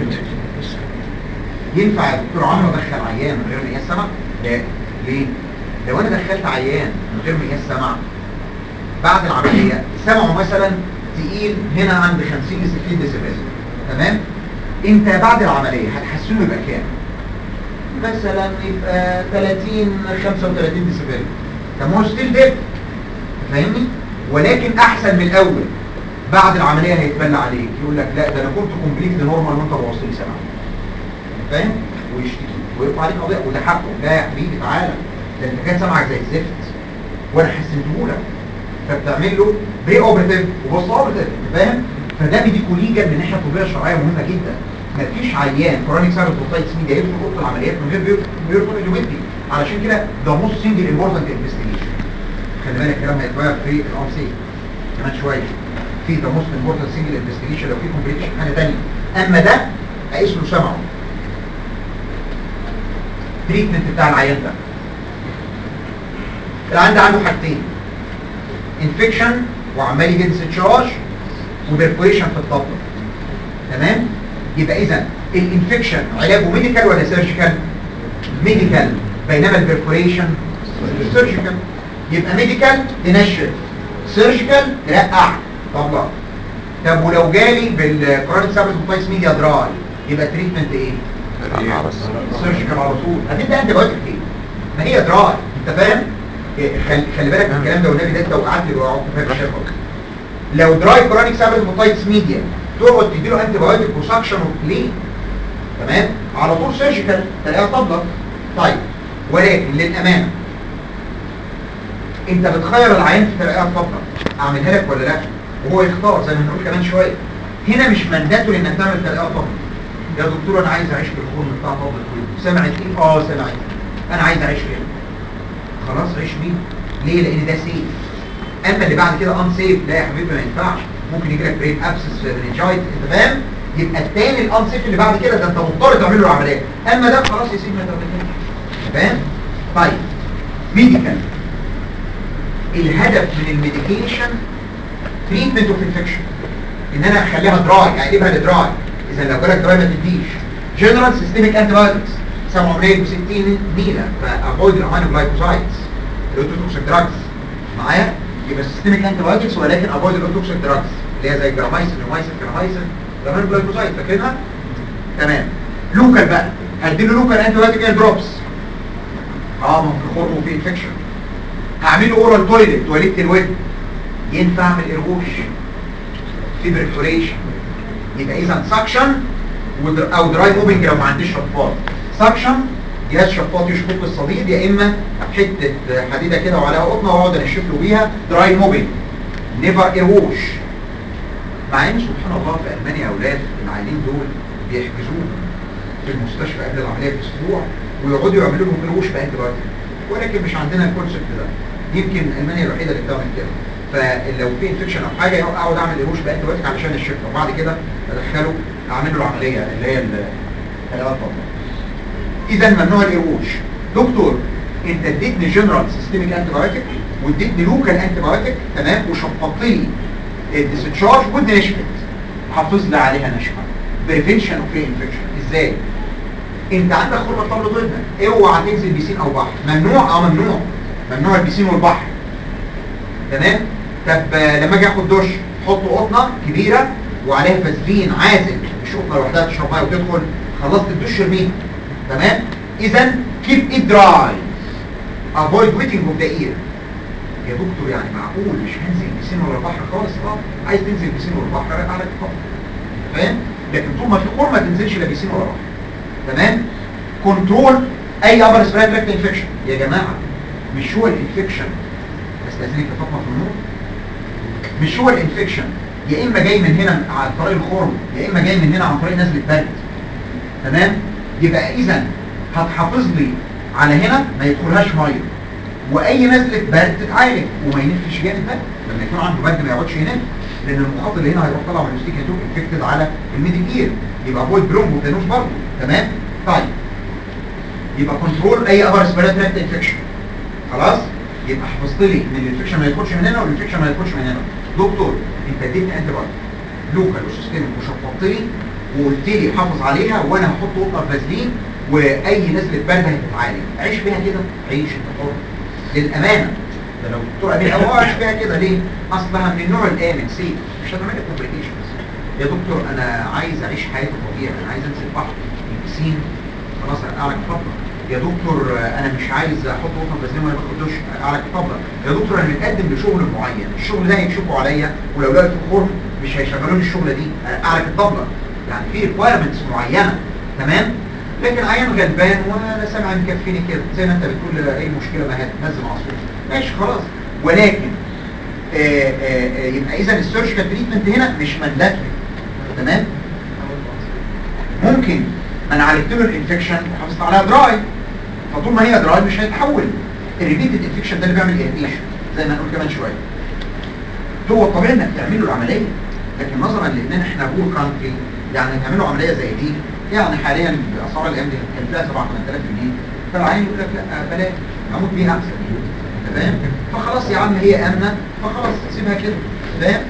ينفع يا دكتور عمرو ادخل عيان من غير مقياس سمع؟ لا ليه؟ لو انا دخلت عيان من غير مقياس سمع بعد العملية سمعه مثلا تقيل هنا عند 50 ل 60 ديسيبل تمام؟ انت بعد العملية هتحسنه يبقى كام؟ مثلا يبقى 30 35 ديسيبل طب ما هو ستيل ديب فاهمني؟ ولكن احسن من الاول بعد العملية هيتبلى عليك يقول لك لا ده انا كنت كومبليت نورمال وانت بوظت لي سمع فاهم ويشتكي ويرفع عليك قضيه وده حقه لا يا حبيبي تعالى ده انت كان سمعك زي الزفت وانا حسنته لك فبتعمل له بري اوبريتيف وبوست اوبريتيف انت فاهم فده بيديكوا ليجا من ناحيه طبيه شرعيه مهمه جدا مفيش عيان كورونيك سايروس بروتايتس ميديا يدخل اوضه العمليات من غير بيرفض اليومتري علشان كده ده موست سنجل امبورتنت انفستيجيشن خلي بالك الكلام هيتغير في الام سي كمان شويه في ده موست امبورتنت سنجل انفستيجيشن لو في كومبليكيشن حاجه ثانيه اما ده اقيس له سمعه التريتمنت بتاع العيان ده العيان ده عنده حاجتين انفكشن وعمال يجي ديسشارج وبرفوريشن في الضبط تمام يبقى اذا الانفكشن علاجه ميديكال ولا سيرجيكال ميديكال بينما البرفوريشن سيرجيكال يبقى ميديكال تنشف سيرجيكال ترقع طبعا طب ولو جالي بالكرونيك سابس بوتايس ميديا دراي يبقى تريتمنت ايه سيرجيكال على طول هتبدا انت بايوتيك ايه ما هي دراي انت فاهم إيه، خلي, خلي بالك من الكلام ده والنبي ده انت وقعت لي وقعت فاهم الشركه لو دراي كرونيك سابس بوتايتس ميديا تقعد تديله انتي بايوتيك وسكشن وكلين تمام على طول سيرجيكال تلاقيها طبلة طيب ولكن للامانه انت بتخير العيان في تلاقيها طبلة اعملها لك ولا لا وهو يختار زي ما هنقول كمان شويه هنا مش منداته انك تعمل تلاقيها طبلة يا دكتور انا عايز اعيش في الغرن بتاع طبلة طويل سمعت ايه اه سمعت انا عايز اعيش هنا خلاص عيش بيه ليه لان ده سيف اما اللي بعد كده ان سيف لا يا حبيبي ما ينفعش ممكن يجي لك برين ابسس مننجايت انت فاهم يبقى التاني الان سيف اللي بعد كده ده انت مضطر تعمل له عمليه اما ده خلاص يا سيدي ما تعملهاش فاهم طيب ميديكال الهدف من الميديكيشن تريتمنت اوف انفكشن ان انا اخليها دراي يعني اقلبها لدراي اذا لو جالك دراي ما تديش جنرال سيستميك انتي بايوتكس 760 ميلا فافويد الامينو جلايكوزايدز الاوتوتوكسيك دراجز معايا يبقى سيستميك انتي بايوتكس ولكن افويد الاوتوتوكسيك دراجز اللي هي زي الجرامايسين ومايسين جرامايسين الامينو جلايكوزايد فاكرينها تمام لوكال بقى هديله لوكال انتي بايوتيك اير دروبس اه ممكن خرم وفيه انفكشن هعمله اورال تويلت تويلت الويب ينفع اعمل ارغوش في بريفوريشن يبقى اذا سكشن او دراي موبنج لو ما عنديش شفاط سكشن جهاز شفاط يشفط الصديد يا اما حته حديده كده وعليها قطنه واقعد انشف له بيها دراي موبنج نيفر ايروش مع ان سبحان الله في المانيا يا اولاد العيانين دول بيحجزوهم في المستشفى قبل العمليه باسبوع ويقعدوا يعملوا لهم قروش بانتي بايوتيك ولكن مش عندنا الكونسبت ده يمكن المانيا الوحيده اللي بتعمل كده فلو في انفكشن او حاجه اقعد اعمل قروش بانتي بايوتيك علشان الشفه وبعد كده ادخله اعمل له العمليه اللي هي الحلقات اذا ممنوع القروش دكتور انت اديتني جنرال سيستميك انتي بايوتيك واديتني لوكال انتي بايوتيك تمام وشفطت لي الديسشارج ودني نشفت حافظ لي عليها نشفه بريفنشن اوف انفكشن ازاي انت عندك خرم الطبل ضدك اوعى تنزل بيسين او بحر ممنوع اه ممنوع ممنوع البيسين والبحر تمام طب آه، لما اجي اخد دش حط قطنه كبيره وعليها فازلين عازل مش قطنه لوحدها تشرب ميه وتدخل خلصت الدش ارميها تمام اذا كيب ات دراي افويد ويتنج اوف ذا اير يا دكتور يعني معقول مش هنزل بيسين ولا البحر خالص اه عايز تنزل بيسين ولا البحر رق عليك طبعا فاهم لكن طول ما في خرم ما تنزلش لا بيسين ولا بحر تمام كنترول اي ابر سبيرال انفكشن يا جماعه مش هو الانفكشن استاذنك يا فاطمه في النور مش هو الانفكشن يا اما جاي من هنا عن طريق الخرم يا اما جاي من هنا عن طريق نزله برد تمام يبقى اذا هتحافظ لي على هنا ما يدخلهاش ميه واي نزله برد تتعالج وما ينفش جامد برد لما يكون عنده برد ما يقعدش ينام لان المخاط اللي هنا هيروح طالع من الستيك هيدوب انفكتد على الميدل اير يبقى فويد برونج وتانوس برضه تمام طيب يبقى كنترول اي ابر سبيرال انفكشن خلاص يبقى حفظت لي ان الانفكشن ما يدخلش من هنا والانفكشن ما يدخلش من هنا دكتور انت اديتني انتي بايوتيك لوكال وسيستميك وشفطت لي وقلت لي حافظ عليها وانا هحط قطه فازلين واي نزله برد هتتعالج عيش بيها كده عيش انت حر للامانه ده لو الدكتور قال لي اه عيش بيها كده ليه اصلها من النوع الامن سيف مش هتعمل لك كومبليكيشنز يا دكتور انا عايز اعيش حياتي طبيعي انا عايز انزل بحر البسين خلاص اقلع لك فتره يا دكتور آه، انا مش عايز احط قطن بازلين وانا باخد دش اقلع لك فتره يا دكتور انا متقدم لشغل معين الشغل ده هيكشفوا عليا ولو لقيت خرم مش هيشغلوني الشغله دي اقلع لك الطبله يعني في ريكوايرمنتس معينه تمام لكن عيان غلبان وانا سامع مكفيني كده زي ما انت بتقول اي مشكله ما هتنزل عصفور ماشي خلاص ولكن آه، آه، آه، يبقى اذا السيرجيكال تريتمنت هنا مش مانداتري تمام ممكن ما انا عالجت له الانفكشن وحافظت عليها دراي فطول ما هي دراي مش هيتحول الريبيتد انفكشن ده اللي بيعمل ايريتيشن زي ما هنقول كمان شويه هو الطبيعي انك تعمل له العمليه لكن نظرا لان احنا بور كانتري يعني تعمل له عمليه زي دي يعني حاليا باسعار الايام دي كان فيها 7 8000 جنيه فالعين يقول لك لا بلاش اموت بيها احسن أنت فاهم فخلاص يا عم هي امنه فخلاص سيبها كده فاهم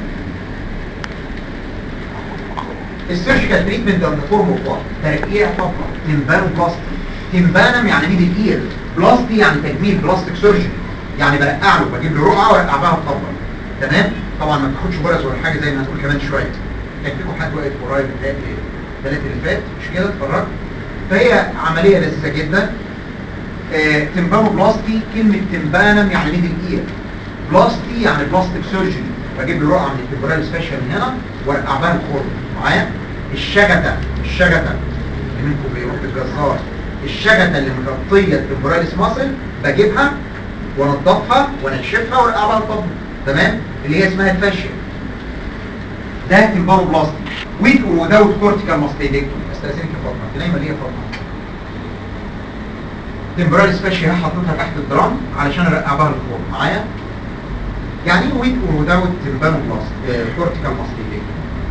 السيرجيكال تريتمنت ده فورم اوف وات ترقيع طبله تمبانو بلاستي تمبانم يعني ميدل اير بلاستي يعني تجميل بلاستيك سيرجري يعني برقع له بجيب له رقعه وارقع بها الطبله تمام طبعا ما بتاخدش برز ولا حاجه زي ما هتقول كمان شويه كان فيكم حد واقف قريب بتلاقي الثلاث اللي فات مش كده اتفرجت فهي عمليه لذيذه جدا آه، تمبانو بلاستي كلمه تمبانم يعني ميدل اير بلاستي يعني بلاستيك سيرجري بجيب له رقعه من التمبرال سبيشال من هنا وارقع بها الخرم معايا الشجته الشجته اللي منكم بيروح الجزار الشجته اللي مغطيه التمبراليس ماسل بجيبها وانضفها وانشفها وارقع بها الطبل تمام اللي هي اسمها الفاشيا ده تمبانو بلاستي ويك وداوت كورتيكال ماستيدكتومي استاذنك يا فاطمه انت نايمه ليه يا فاطمه تمبرال سبيشال حطيتها تحت الدرام علشان ارقع بها الخور معايا يعني ايه ويت وداوت تمبانو بلاست كورتيكال ماستيليك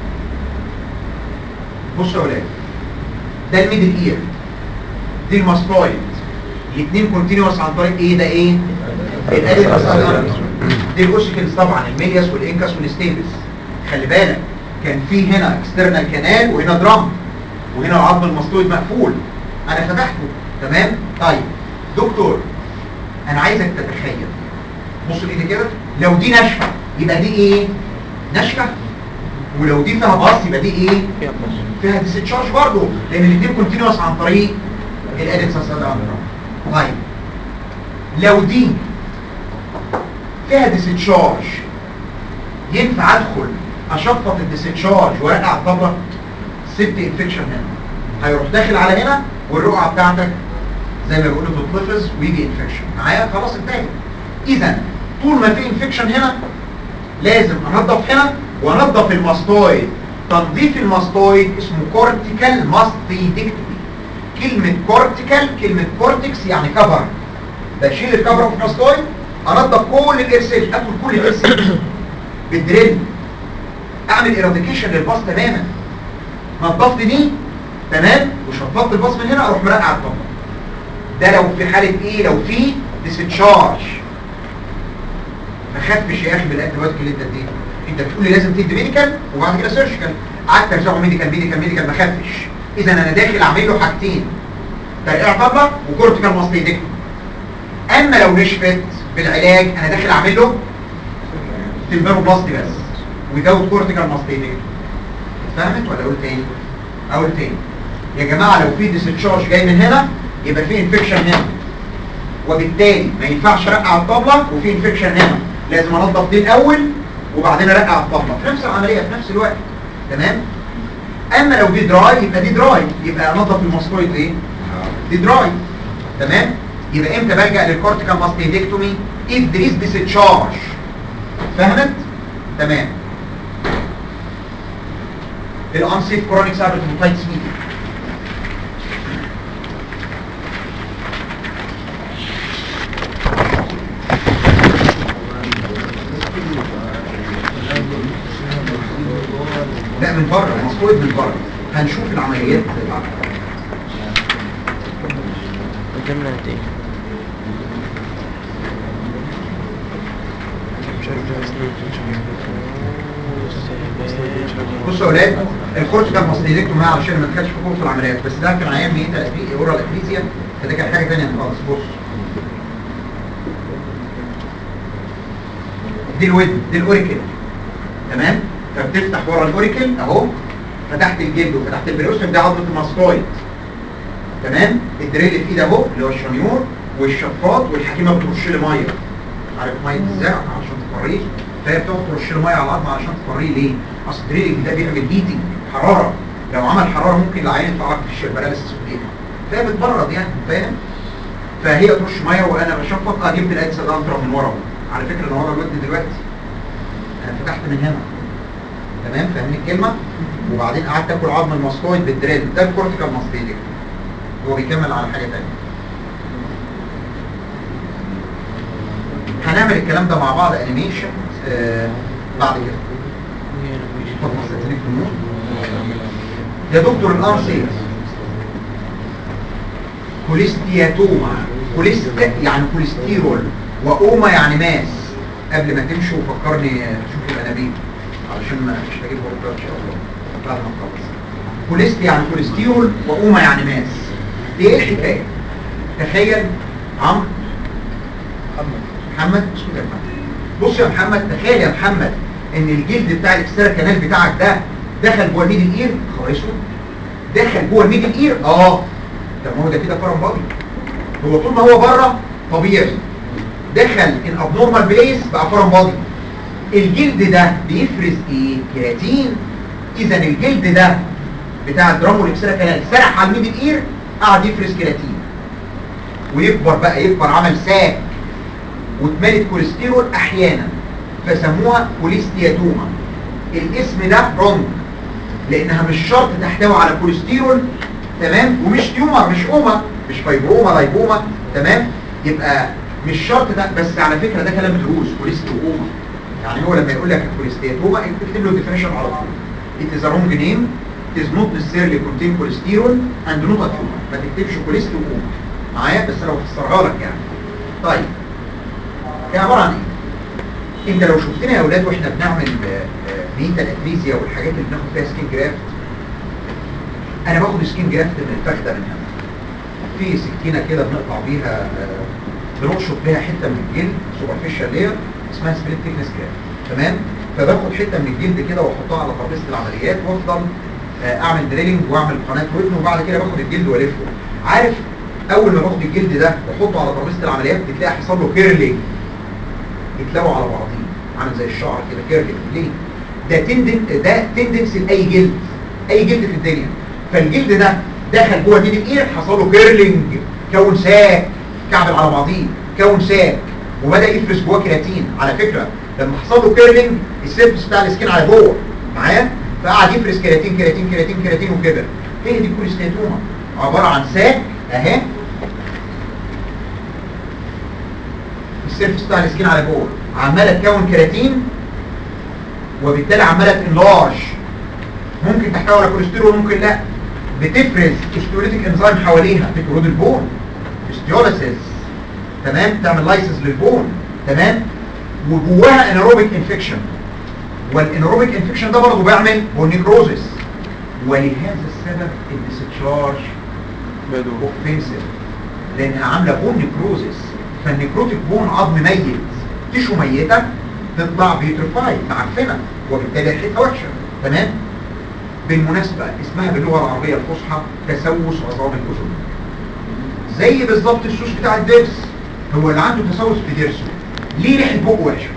بصوا يا ولاد ده الميدل اير دي الماستويد الاثنين كونتينوس عن طريق ايه ده ايه الاديتاس دي الاوسيكلز طبعا الميلياس والانكاس والستيبس خلي بالك كان في هنا اكسترنال كانال وهنا درام وهنا العظم الماستويد مقفول انا فتحته تمام طيب دكتور انا عايزك تتخيل بص الايد كده لو دي ناشفه يبقى دي ايه ناشفه ولو دي فيها باص يبقى دي ايه فيها بس فيها ديستشارج برضه لان الاثنين كونتينوس عن طريق الاديتاس طيب لو دي فيها ديستشارج ينفع ادخل اشفط الديستشارج وارقع الطبله سبت انفكشن هنا هيروح داخل على هنا والرقعه بتاعتك زي ما بيقولوا تتلفظ ويجي انفكشن معايا خلاص انتهت اذا طول ما في انفكشن هنا لازم انضف هنا وانضف الماستويد تنظيف الماستويد اسمه كورتيكال ماستيدكتومي كلمة كورتيكال كلمة كورتكس يعني كفر بشيل الكفر في الماستويد انضف كل الارسل اكل كل الارسل بالدريل اعمل ايراديكيشن للباص تماما نظفت دي تمام وشفطت الباص من هنا اروح مرقع الطبق ده لو في حالة ايه لو في ديسشارج ما خافش يا اخي بالانتيبيوتيك اللي انت اديته انت بتقول لي لازم تدي ميديكال وبعد كده سيرجيكال قعدت ارزعه ميديكال ميديكال ميديكال ما خافش اذا انا داخل اعمل له حاجتين ترقيع طبله وكورتيكال ماستيدكتومي اما لو نشفت بالعلاج انا داخل اعمل له تمبرو بلاستي بس ويزود كورتيكال ماستيدكتومي فهمت ولا اقول تاني اقول تاني يا جماعه لو في ديسشارج جاي من هنا يبقى في انفكشن هنا وبالتالي ما ينفعش ارقع الطبله وفي انفكشن هنا لازم انضف دي الاول وبعدين ارقع الطبله في نفس العمليه في نفس الوقت تمام اما لو دي دراي يبقى دي دراي يبقى انضف الماستويد ايه دي دراي تمام يبقى امتى بلجا للكورتيكال ماستيدكتومي if there is discharge فهمت تمام الانسيف كرونيك سابت موتايتس ميديا لا من بره المفروض من بره هنشوف العمليات بعد قدامنا قد ايه مش عارف ده اصلا بصوا يا اولاد الكورتيكال ماستيدكتومي علشان ما دخلش في كورس العمليات بس ده كان عيان ميتا اورال اتريزيا فده كان حاجه ثانيه خالص بص دي الود دي الاوريكل تمام فبتفتح ورا الاوريكل اهو فتحت الجلد وفتحت البريوسم ده عضله الماستويد تمام الدريل في ايده اهو اللي هو الشنيور والشفاط والحكيمه بترش لي ميه عارف ميه الزرع عشان تفريه فهي بتقعد ترش لي ميه على العظم عشان تفريه ليه؟ اصل الدريل ده بيعمل هيتنج حراره لو عمل حراره ممكن العيان يطلع لك في البلالس فهي بتبرد يعني فاهم؟ فهي ترش ميه وانا بشفط اه جبت الادس الانترا من ورا اهو. على فكره انا ورا الود دلوقتي انا فتحت من هنا تمام فاهمين الكلمه وبعدين قعدت اكل عظم الماستويد بالدريل ده الكورتيكال ماستيدك هو بيكمل على حاجه ثانيه هنعمل الكلام ده مع بعض انيميشن آه بعد كده طب مستنيك تموت يا دكتور الانسي كوليستياتوما كوليست يعني كوليستيرول واوما يعني ماس قبل ما تمشوا فكرني اشوف الانابيب علشان ما مش هجيب بكره ان شاء الله بعد ما نخلص كوليست يعني كوليستيرول واوما يعني ماس دي ايه الحكايه تخيل عمرو محمد اسكت يا محمد بص يا محمد تخيل يا محمد ان الجلد بتاع الاكسترا كانال بتاعك ده دخل جوه الميدل اير خبر اسود دخل جوه الميدل اير اه طب ما هو ده كده فرم بادي هو طول ما هو بره طبيعي دخل ان ابنورمال بليس بقى فرم بادي الجلد ده بيفرز ايه كيراتين اذا الجلد ده بتاع الدرام والاكسترا كانال سرح على الميدل اير قعد يفرز كيراتين ويكبر بقى يكبر عمل ساك واتملت كوليسترول احيانا فسموها كوليستياتوما الاسم ده رونج لانها مش شرط تحتوي على كوليسترول تمام ومش تيومر مش اوما مش فايبروما لايبوما تمام يبقى مش شرط ده بس على فكره ده كلام دروس كوليستوما يعني هو لما يقول لك الكوليستاتوما اكتب له ديفينيشن على طول it is a wrong name it is not necessarily contain cholesterol and not a tumor ما تكتبش كوليستوما معايا بس انا بفسرها لك يعني طيب هي عباره عن ايه انت لو شفتنا يا اولاد واحنا بنعمل ميتا الاتريزيا والحاجات اللي بناخد فيها سكين جرافت انا باخد سكين جرافت من الفخده من هنا في سكينه كده بنقطع بيها آه، بنقشط بيها حته من الجلد سوبرفيشال لير اسمها سبريت تكنس جرافت تمام فباخد حته من الجلد كده واحطها على ترابيزه العمليات وافضل آه، اعمل دريلنج واعمل قناه ودن وبعد كده باخد الجلد والفه عارف اول ما باخد الجلد ده واحطه على ترابيزه العمليات بتلاقي حصل له كيرلينج يتلوى على بعضيه عامل زي الشعر كده كيرلينج ليه ده تندن ده تندنسي لاي جلد اي جلد في الدنيا فالجلد ده دخل جوه دين الاير حصل له كيرلينج كون ساك كعبل على بعضيه كون ساك وبدا يفرز جواه كيراتين على فكره لما حصل له كيرلينج السيرفس بتاع السكين على جوه معايا فقعد يفرز كيراتين كيراتين كيراتين كيراتين وكده هي دي كوليستاتوما عباره عن ساك اهي السيرفس بتاع السكين على جوه عماله تكون كيراتين وبالتالي عماله تنلارج ممكن تحتوي على كوليسترول ممكن لا بتفرز استيوليتيك انزيم حواليها بترود البون استيوليسيس تمام تعمل لايسيس للبون تمام وجواها انيروبيك انفكشن والانيروبيك انفكشن ده برضه بيعمل بونيكروزس ولهذا السبب الديسشارج اوفنسيف لانها عامله بون نيكروزس فالنيكروتيك بون عظم ميت تشو ميته تطلع بيترفاي معفنه وبالتالي ريحتها وحشه تمام بالمناسبه اسمها باللغه العربيه الفصحى تسوس عظام الاذن زي بالظبط السوس بتاع الضرس هو اللي عنده تسوس في ضرسه ليه ريحه بقه وحشه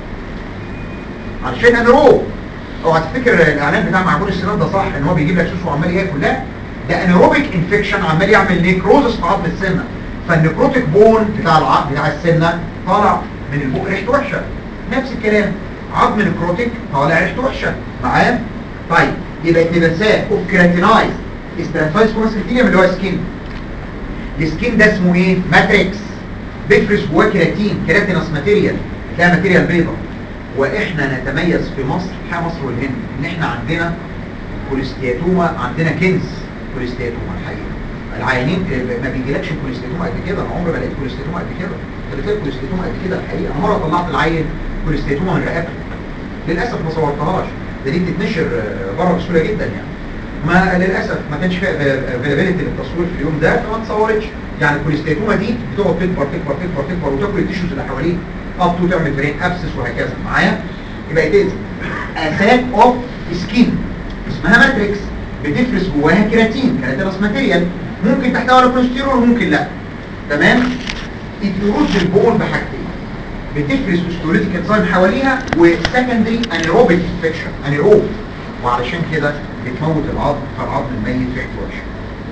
علشان انيروب اوعى تفتكر الاعلان بتاع معجون السنان ده صح ان هو بيجيب لك سوس وعمال ياكل لا ده انيروبيك انفكشن عمال يعمل نيكروزس في عظم السنه فالنيكروتيك بون بتاع العظم بتاع السنه طالع من البق ريحته وحشه نفس الكلام عظم نيكروتيك طالع ريحته وحشه معايا طيب يبقى اتنبسات اوف كيراتينايز استراتايز كونس الدنيا اللي هو سكين السكين ده اسمه ايه ماتريكس بيفرز جواه كيراتين كيراتينس ماتيريال هتلاقيها ماتيريال بيضاء واحنا نتميز في مصر حق مصر والهند ان احنا عندنا كوليستياتوما عندنا كنز كوليستياتوما الحقيقه العيانين ما بيجيلكش كوليستياتوما قد كده انا عمري ما لقيت كوليستياتوما قد كده انت بتلاقي كوليستياتوما قد كده الحقيقه انا مره طلعت العيل كوليستياتوما من رقبته للاسف ما صورتهاش ده دي بتتنشر بره بسهوله جدا يعني ما للاسف ما كانش فيها افيلابيلتي للتصوير في اليوم ده فما اتصورتش يعني الكوليستياتوما دي بتقعد تكبر تكبر تكبر تكبر وتاكل التيشوز اللي حواليه اب تو تعمل برين ابسس وهكذا معايا يبقى ايه اساك اوف سكين اسمها ماتريكس بتفرز جواها كيراتين كيراتينس ماتيريال ممكن تحتوي على كوليسترول وممكن لا تمام بترد البون بحاجتين بتفرز استوليتيك انزيم حواليها وسكندري انيروبيك انفكشن انيروب وعلشان كده بتموت العظم فالعظم الميت ريحته وحشه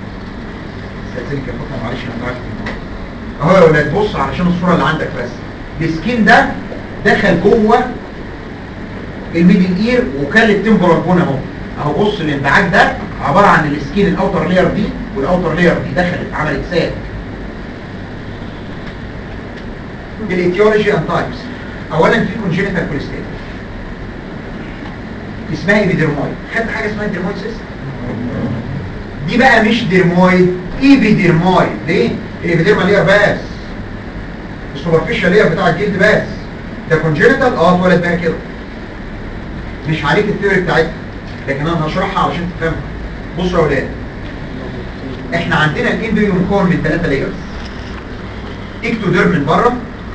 استاذنك يا فاطمه معلش انا تعبت اهو يا ولاد بص علشان الصوره اللي عندك بس السكين ده دخل جوه الميدل اير وكان التمبرال بون اهو اهو بص الانبعاج ده عباره عن السكين الاوتر لاير دي والاوتر لاير دي دخلت عملت ساد الايتيولوجي اند تايبس اولا في كونجينيتال كوليستيت اسمها ايبيديرمويد خدت حاجه اسمها ديرمويد سيستم دي بقى مش ديرمويد ايبيديرمويد ليه الايبيديرما لير بس السوبرفيشال لير بتاع الجلد بس ده كونجينيتال اه اتولد بيها كده مش عليك الثيوري بتاعتها لكن انا هشرحها علشان تفهمها بصوا يا اولاد احنا عندنا الامبريو مكون من ثلاثه لايرز اكتوديرم من بره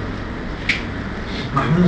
محمود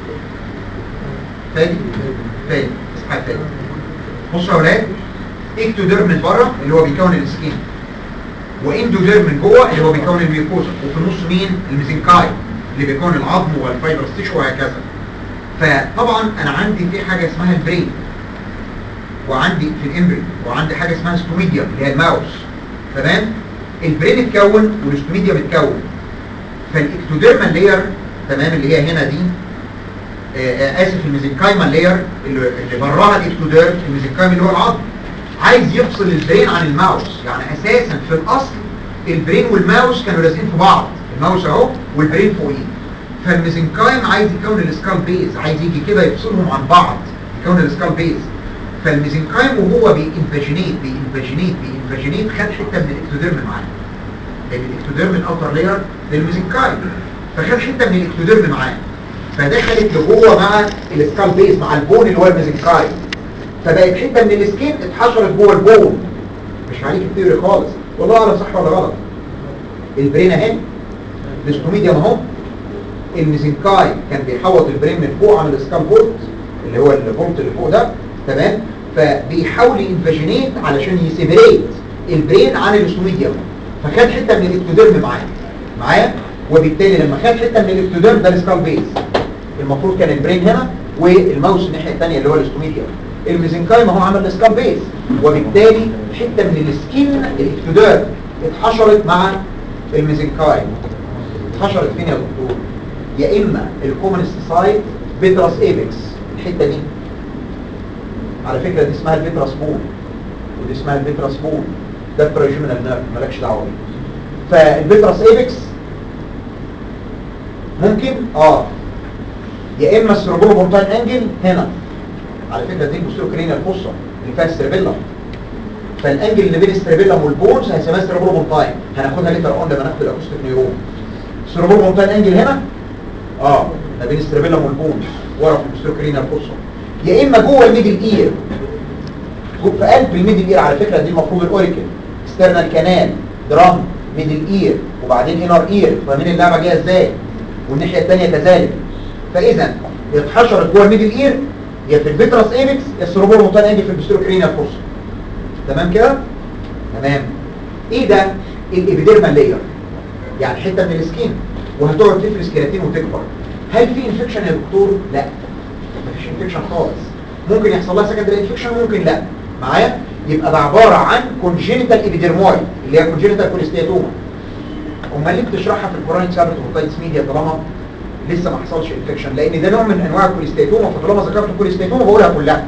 فادي فادي اصحى فادي بصوا يا اولاد اكتوديرم من بره اللي هو بيكون السكين واندوديرم من جوه اللي هو بيكون الميوكوزا وفي النص مين الميزنكاي اللي بيكون العظم والفايبرس تيشو وهكذا فطبعا انا عندي في حاجه اسمها البرين وعندي في الامبريو وعندي حاجه اسمها ستوميديا اللي هي الماوس تمام البرين اتكون والاستوميديا متكون فالاكتوديرمال لاير تمام اللي هي هنا دي آه اسف الميزنكايما لاير اللي, اللي براها الاكتوديرم الميزنكايما اللي هو العظم عايز يفصل البرين عن الماوس يعني اساسا في الاصل البرين والماوس كانوا لازقين في بعض الماوس اهو والبرين فوقيه فالميزنكايم عايز يكون السكال بيز عايز يجي كده يفصلهم عن بعض يكون السكال بيز فالميزنكايم وهو بينفاجينيت بينفاجينيت بينفاجينيت خد حته من الاكتوديرم معاه لان الاكتوديرم الاوتر لاير للميزنكايم فخد حته من الاكتوديرم معاه فدخلت لجوه مع السكال بيز مع البون اللي هو الميزنكايم فبقت حته من السكين اتحشرت جوه البون مش عليك الثيوري خالص والله اعلم صح ولا غلط البرين اهي الاستوميديا اهو الميزنكاي كان بيحوط البرين من فوق عن السكال فولت اللي هو الفولت اللي فوق ده تمام فبيحاول ينفاجينيت علشان يسيبريت البرين عن الاستوميديا فخد حته من الاكتوديرم معاه معايا وبالتالي لما خد حته من الاكتوديرم ده السكال بيز المفروض كان البرين هنا والماوس الناحيه الثانيه اللي هو الاستوميديا الميزنكاي ما هو عمل السكال بيز وبالتالي حته من السكين الاكتوديرم اتحشرت مع الميزنكاي اتحشرت فين يا دكتور يا اما الكومنست سايت بيتراس ايبكس الحته دي على فكره دي اسمها البيتراس بول ودي اسمها البيتراس بول ده الترايجيمينال نيرف مالكش دعوه بيه فالبيتراس ايبكس ممكن اه يا اما السيربولو بونتاين انجل هنا على فكره دي البوستيرو كرينيال فوسا اللي فيها السيربيلا فالانجل اللي بين السيربيلم والبونز هيسميها سيربولو بونتاين هناخدها ليتر اون لما ناخد الاكوستيك نيورون السيربولو بونتاين انجل هنا اه ما بين السيربيلم والبونز ورا في البوستيرو كرينيال فوسا يا اما جوه الميدل اير في قلب الميدل اير على فكره دي المفروض الاوريكل اكسترنال كانال درام ميدل اير وبعدين انر اير فاهمين اللعبه جايه ازاي والناحيه الثانيه كذلك فاذا اتحشرت جوه الميدل اير يا في الفيتراس ايبكس يا السيربولو بونتاين انجل في البوستيرو كرينيال فوسا تمام كده تمام ايه ده الابيديرمال لاير يعني حته من السكين وهتقعد تفرز كيراتين وتكبر هل في انفكشن يا دكتور لا مفيش انفكشن خالص ممكن يحصل لها سكندري انفكشن ممكن لا معايا يبقى ده عباره عن كونجينيتال ابيديرمويد اللي هي كونجينيتال كوليستياتوما امال ليه بتشرحها في الكورونيك سابت وفوتايتس ميديا طالما لسه ما حصلش انفكشن لان ده نوع من انواع الكوليستياتوما فطالما ذكرت الكوليستياتوما بقولها كلها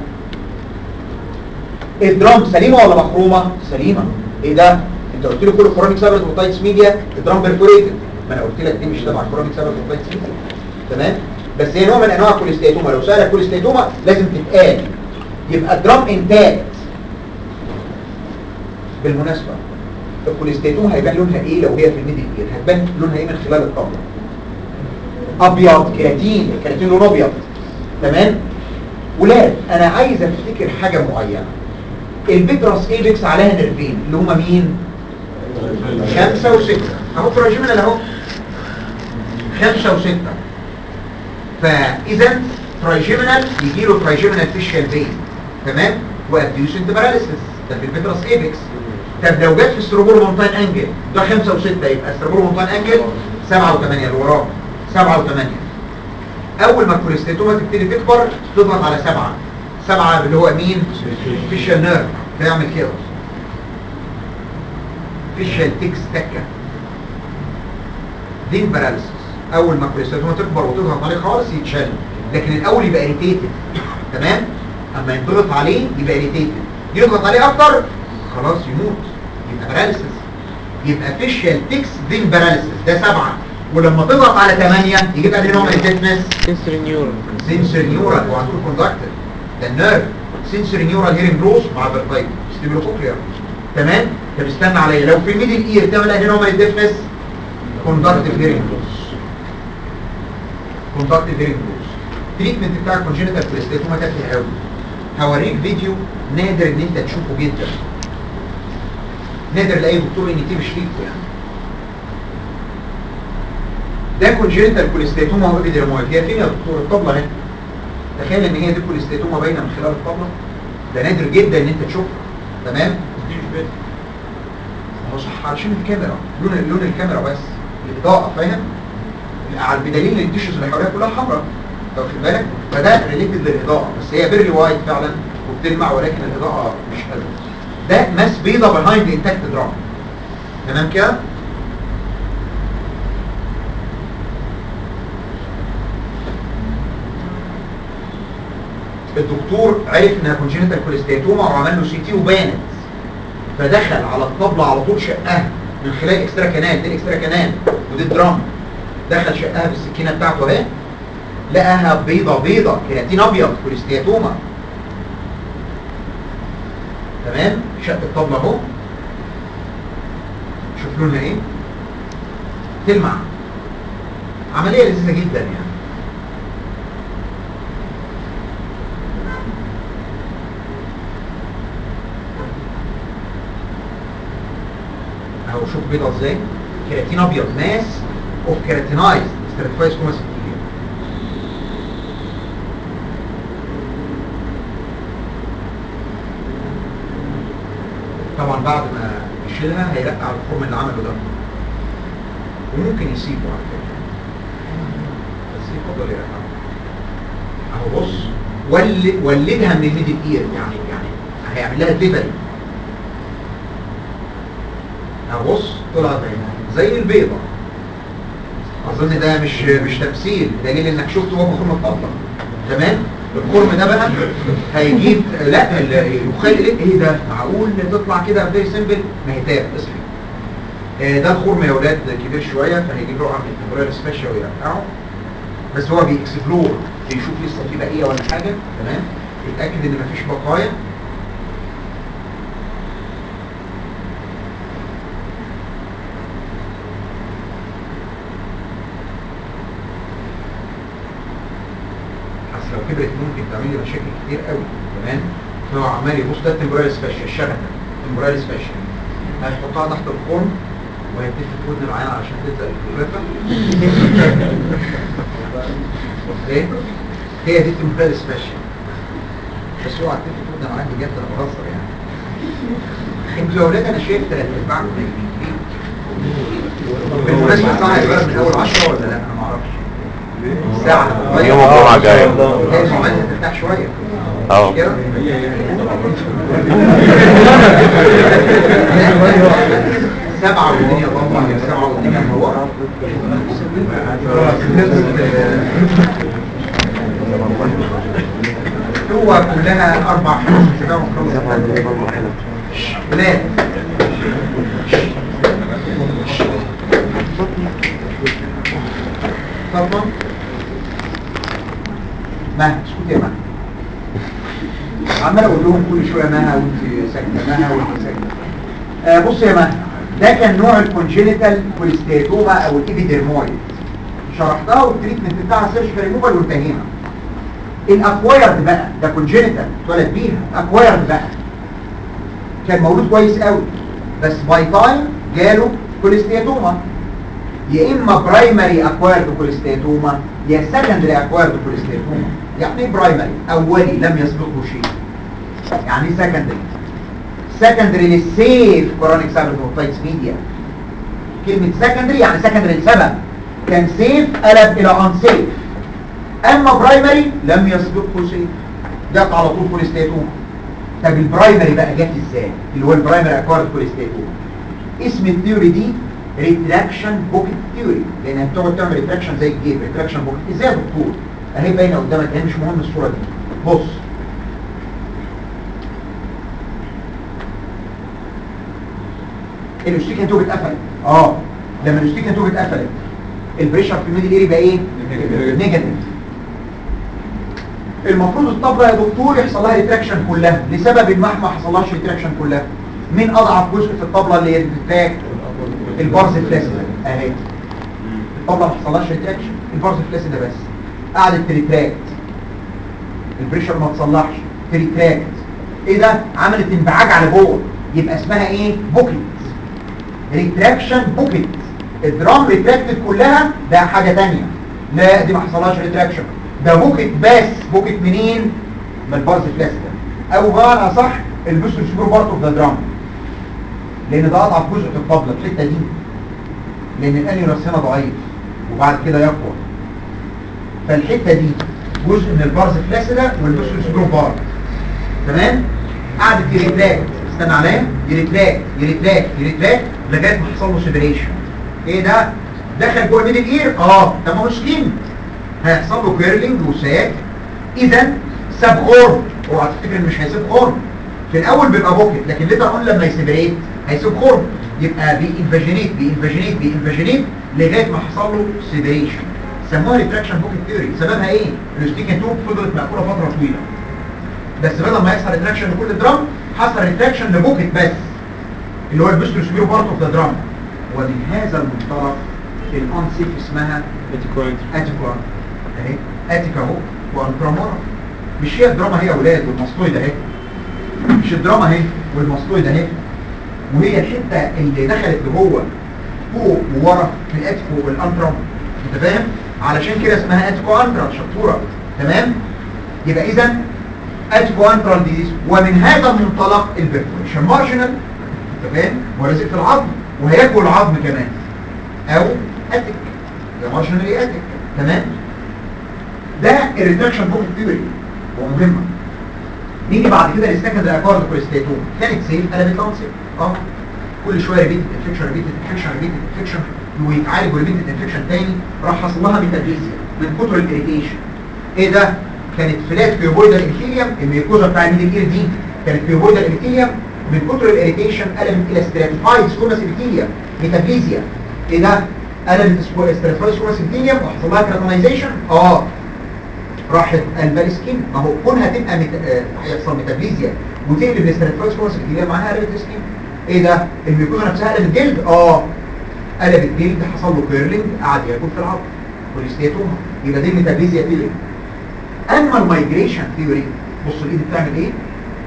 الدرام سليمه ولا مخرومه سليمه ايه ده انت قلت لي كل كرونيك سابت وفوتايتس ميديا الدرام بيرفوريتد ما انا قلت لك دي مش تبع كرونيك سابت وفوتايتس ميديا تمام بس هي نوع من انواع الكوليستياتوما لو سالك كوليستياتوما لازم تتقال يبقى الدرام انتاكت بالمناسبه الكوليستياتوما هيبان لونها ايه لو هي في الميدل اير هتبان لونها ايه من خلال الطبله ابيض كيراتين الكيراتين لونه ابيض تمام ولاد انا عايز افتكر حاجه معينه البيتراس ايبكس عليها نيرفين اللي هما مين خمسة وستة اهو تراجمنا اهو خمسة وستة فاذا ترايجيمينال يجي له ترايجيمينال فيشيال فين تمام وابديوسنت باراليسيس ده في البيتراس ايبكس طب لو جت في السيروبولو مونتاين انجل ده خمسة وستة يبقى السيروبولو مونتاين انجل سبعة وثمانية اللي وراه سبعة وثمانية اول ما الكوليستيتوما تبتدي تكبر تضغط على سبعة سبعة اللي هو مين فيشال نيرف فيعمل كده فيشال تكس تكة دي الباراليسيس اول ما الكوليستيتوما تكبر وتضغط عليه خالص يتشال لكن الاول يبقى اريتيتد تمام اما يضغط عليه يبقى اريتيتد يضغط عليه اكتر خلاص يموت يبقى باراليسيس يبقى فيشال تكس دين باراليسيس ده سبعة ولما تضغط على 8 يجيب قد ايه نوع من الديفنس سنسوري نيورون سنسوري نيورال وعنده كوندكتور ده النيرف سنسوري نيورال هيرنج لوس مع فيرتايب ستيبلوكوكلير تمام طب استنى عليا لو في الميدل اير تعمل قد ايه نوع من الديفنس كوندكتيف هيرنج لوس كوندكتيف هيرنج لوس التريتمنت بتاع الكونجنتال كوليستيتوما تافه قوي هوريك فيديو نادر ان انت تشوفه جدا نادر لاي دكتور ان تي مش ليكوا يعني ده كونجنتال كوليستيتوما هو ابيديرمويد هي فين يا دكتور الطبله اهي تخيل ان هي دي كوليستيتوما باينه من خلال الطبله ده نادر جدا ان انت تشوفها تمام دي مش بيت هو صح علشان الكاميرا لون لون الكاميرا بس الاضاءه فاهم على بدليل ان التيشوز اللي حواليها كلها حمراء لو خد بالك فده ريليتد للاضاءه بس هي بيرلي وايت فعلا وبتلمع ولكن الاضاءه مش حلوه ده ماس بيضه بيهايند انتاكت درام تمام كده الدكتور عرف انها كونجنتال كوليستيتوما وعمل له سي تي وبانت فدخل على الطبلة على طول شقها من خلال اكسترا كانال دي الاكسترا كانال ودي الدرام دخل شقها بالسكينه بتاعته اهي لقاها بيضه بيضه كيراتين ابيض كوليستياتوما تمام شق الطبله اهو شوف لونها ايه تلمع عمليه لذيذه جدا يعني اهو شوف بيضه ازاي كيراتين ابيض ماس اوف كيراتينايز ستراتيفايز كوما سبتيريا طبعا بعد ما يشيلها هيرقع على الخرم اللي عمله ده وممكن يسيبه على فكره بس يفضل يرقعه اهو بص ولد ولدها من الميدل اير يعني يعني هيعمل لها ديفل اهو بص طلعت زي البيضه اظن ده مش مش تمثيل دليل انك شفت وهو خرم الطبله تمام الخرم ده بقى هيجيب لا ال- يخيل ايه ده معقول تطلع كده فيري سيمبل ما هي تاب اصحي آه، ده الخرم يا اولاد كبير شويه فهيجيب له عمل تمبرال سبيشال ويرقعه بس هو بيكسبلور بيشوف لسه في بقيه ولا حاجه تمام يتاكد ان مفيش بقايا اصل لو كبرت ممكن تعمل لي مشاكل كتير قوي تمام فهو عمال يبص ده التمبرال سبيشال الشغفه التمبرال سبيشال هيحطها تحت الخرم وهيتف في ودن العين عشان تلزق الكلافه ايه هي دي التمبرال سبيشال بس اوعى تلف في ودن العين بجد انا بهزر يعني انتوا يا اولاد انا شايف ثلاث ارباعكم نايمين بالمناسبه الساعه هيبقى من اول 10 ولا لا انا ما اعرفش ساعه يوم الجمعة جاي. هي المواعيد هترتاح شويه اه. مش كده؟ سبعة والدنيا طبعا سبعة والدنيا منورة هو كلها أربع حروف كده ونخلص بلاد طبعا مها اسكت يا مها عمال اقول لهم كل شويه مها وانت ساكته مها وانت ساكته آه بص يا مها ده كان نوع الكونجينيتال كوليستيتوما او الابيديرمويد شرحتها والتريتمنت بتاعها سيرجيكال ريموفال وانتهينا الاكوايرد بقى ده كونجينيتال اتولد بيها اكوايرد بقى كان مولود كويس قوي بس باي تايم جاله كوليستيتوما يا اما برايمري اكوايرد كوليستيتوما يا سكندري اكوايرد كوليستيتوما يعني ايه برايمري اولي لم يسبقه شيء يعني ايه سكندري سكندري للسيف كورونيك سابرتوفايتس ميديا كلمة سكندري يعني سكندري لسبب كان سيف قلب الى ان سيف اما برايمري لم يسبقه سيف جت على طول كوليستيتوما طب البرايمري بقى جت ازاي اللي هو البرايمري اكوارد كوليستيتوما اسم الثيوري دي ريتراكشن بوكيت ثيوري لانها بتقعد تعمل ريتراكشن زي الجيب ريتراكشن بوكيت ازاي يا دكتور اهي باينه قدامك اهي مش مهم الصوره دي بص الاستيكا توب اتقفلت اه لما الاستيكا توب اتقفلت البريشر في الميدل ايري بقى ايه نيجاتيف المفروض الطبله يا دكتور يحصل لها ريتراكشن كلها لسبب ما ما حصلهاش ريتراكشن كلها مين اضعف جزء في الطبله اللي يرتاك البارز فلاسيدا اهي الطبله ما حصلهاش ريتراكشن البارز فلاسيدا بس قعدت تريتراكت البريشر ما تصلحش تريتراكت ايه ده عملت انبعاج على جوه يبقى اسمها ايه بوكيت ريتراكشن بوكيت الدرام ريتراكتد كلها ده حاجه تانية لا دي ما حصلهاش ريتراكشن ده بوكيت بس بوكيت منين من البارز فلاسيدا او بقى صح البوستر سوبر بارت اوف ذا درام لان ده اضعف جزء في الطبله الحته دي لان الانيولاس هنا ضعيف وبعد كده يقوى فالحته دي جزء من البارز فلاسيدا والبوستر سوبر بارت تمام قعدت يريتراكت استنى عليا يريتراكت يريتراكت يريتراكت لغايه ما حصل له سيبريشن ايه ده دخل جوه الميدل اير اه ده ما هو سكين هيحصل له كيرلينج وساك اذا ساب خرم اوعى تفتكر ان مش هيسيب خرم في الاول بيبقى بوكيت لكن ليتر اون لما يسيبريت هيسيب خرم يبقى بينفاجينيت بينفاجينيت بينفاجينيت لغايه ما حصل له سيدريشن سموها ريتراكشن بوكيت ثيوري سببها ايه؟ الاستيكن توب فضلت مقفوله فتره طويله بس بدل ما يحصل ريتراكشن لكل درام حصل ريتراكشن لبوكيت بس اللي هو البستر سبيرو بارت اوف ذا درام ومن هذا المنطلق الانسيف اسمها اتيكوان اهي اتيكا اهو وانترامورا مش هي الدراما هي يا اولاد والمسطويد اهي مش الدراما اهي والمسطويد اهي وهي الحته اللي دخلت لجوه فوق وورا في الاتيكو والانترام انت فاهم علشان كده اسمها اتيكو انترال شطوره تمام يبقى اذا اتيكو انترال ديزيز ومن هذا المنطلق البرفوريشن مارجنال انت فاهم ولازق في العظم وهياكل العظم كمان او اتيك يا مارجنال اتيك تمام ده الريتراكشن بوك ثيوري ومهمه نيجي بعد كده للسكند اكورد كوليستاتوم كانت سيف قلبت لانسيف اه كل شويه ريبيتد انفكشن ريبيتد انفكشن ريبيتد انفكشن ويتعالج ريبيتد انفكشن تاني راح حصل لها ميتابليزيا من كتر الاريتيشن ايه ده كانت فلات فيوبويدال انفيليوم الميوكوزا بتاع الميدل اير دي كانت فيوبويدال انفيليوم من كتر الاريتيشن قلبت الى ستراتيفايد سكوماس انفيليوم ميتابليزيا ايه ده قلبت ستراتيفايد سكوماس انفيليوم وحصل لها كراتونايزيشن اه راحت قلبها السكين ما هو كونها تبقى مت... آه، هيحصل ميتابليزيا وتقلب الاستراتيفايد سكوماس انفيليوم معناها قلبت السكين ايه ده الميوكوزا نفسها قلبت جلد اه قلبت جلد حصل له كيرلينج قعد ياكل في العظم كوليستاتوما يبقى دي ميتابليزيا ثيوري اما المايجريشن ثيوري بص الايد بتعمل ايه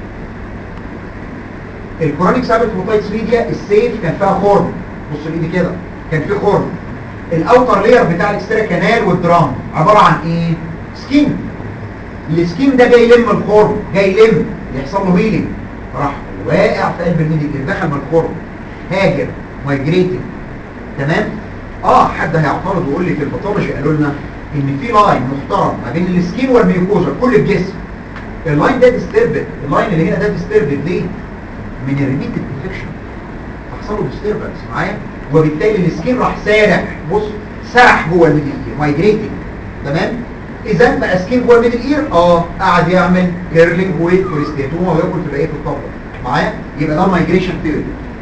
الكورونيك سابت موتايتس ميديا السيف كان فيها خرم بص الايد كده كان فيه خرم الاوتر لير بتاع الاكسترا كانال والدرام عباره عن ايه سكين السكين ده جاي يلم الخرم جاي يلم يحصل له هيلينج راح واقع في قلب الميديا دخل من الخرم هاجر مايجريتنج تمام اه حد هيعترض ويقول لي في الباثولوجي قالوا لنا ان في لاين محترم ما بين السكين والميوكوزا كل الجسم اللاين ده ديستربد اللاين اللي هنا ده ديستربد ليه من الريبيتد انفكشن فحصل له ديستربنس معايا وبالتالي السكين راح سارح بص سرح جوه الميدل اير مايجريتنج تمام اذا بقى سكين جوه الميدل اير اه قعد يعمل كيرلينج وكوليستاتوما وياكل في بقيه الطبله معايا يبقى ده مايجريشن ثيوري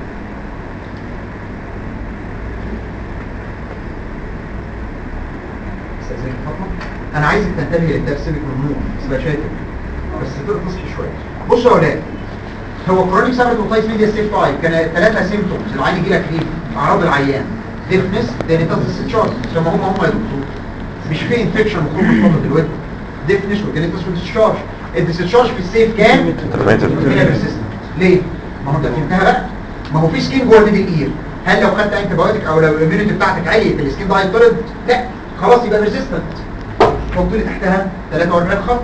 استاذنك فاطمه انا عايزك تنتبهي للدرس سيبك من النور بس شاتم بس تقدر تصحي شويه بصوا يا اولاد هو كرونيك سابت وطايس ميديا ستيف تايب كان ثلاثه سيمتومز العين يجي لك فيه اعراض العيان ديفنس دينيتاس ستشارج كما هم هم يا دكتور مش في انفكشن وخروج من فضه الود ديفنس ودينيتاس وديسشارج الديسشارج في السيف كام؟ هنا بريسيستنت ليه؟ ما هو انت فهمتها بقى ما هو في سكين جوه الميدل اير هل لو خدت انتي بايوتيك او لو الاميونيتي بتاعتك عليت السكين ده هيطرد؟ لا خلاص يبقى ريزيستنت حط لي تحتها 43 خط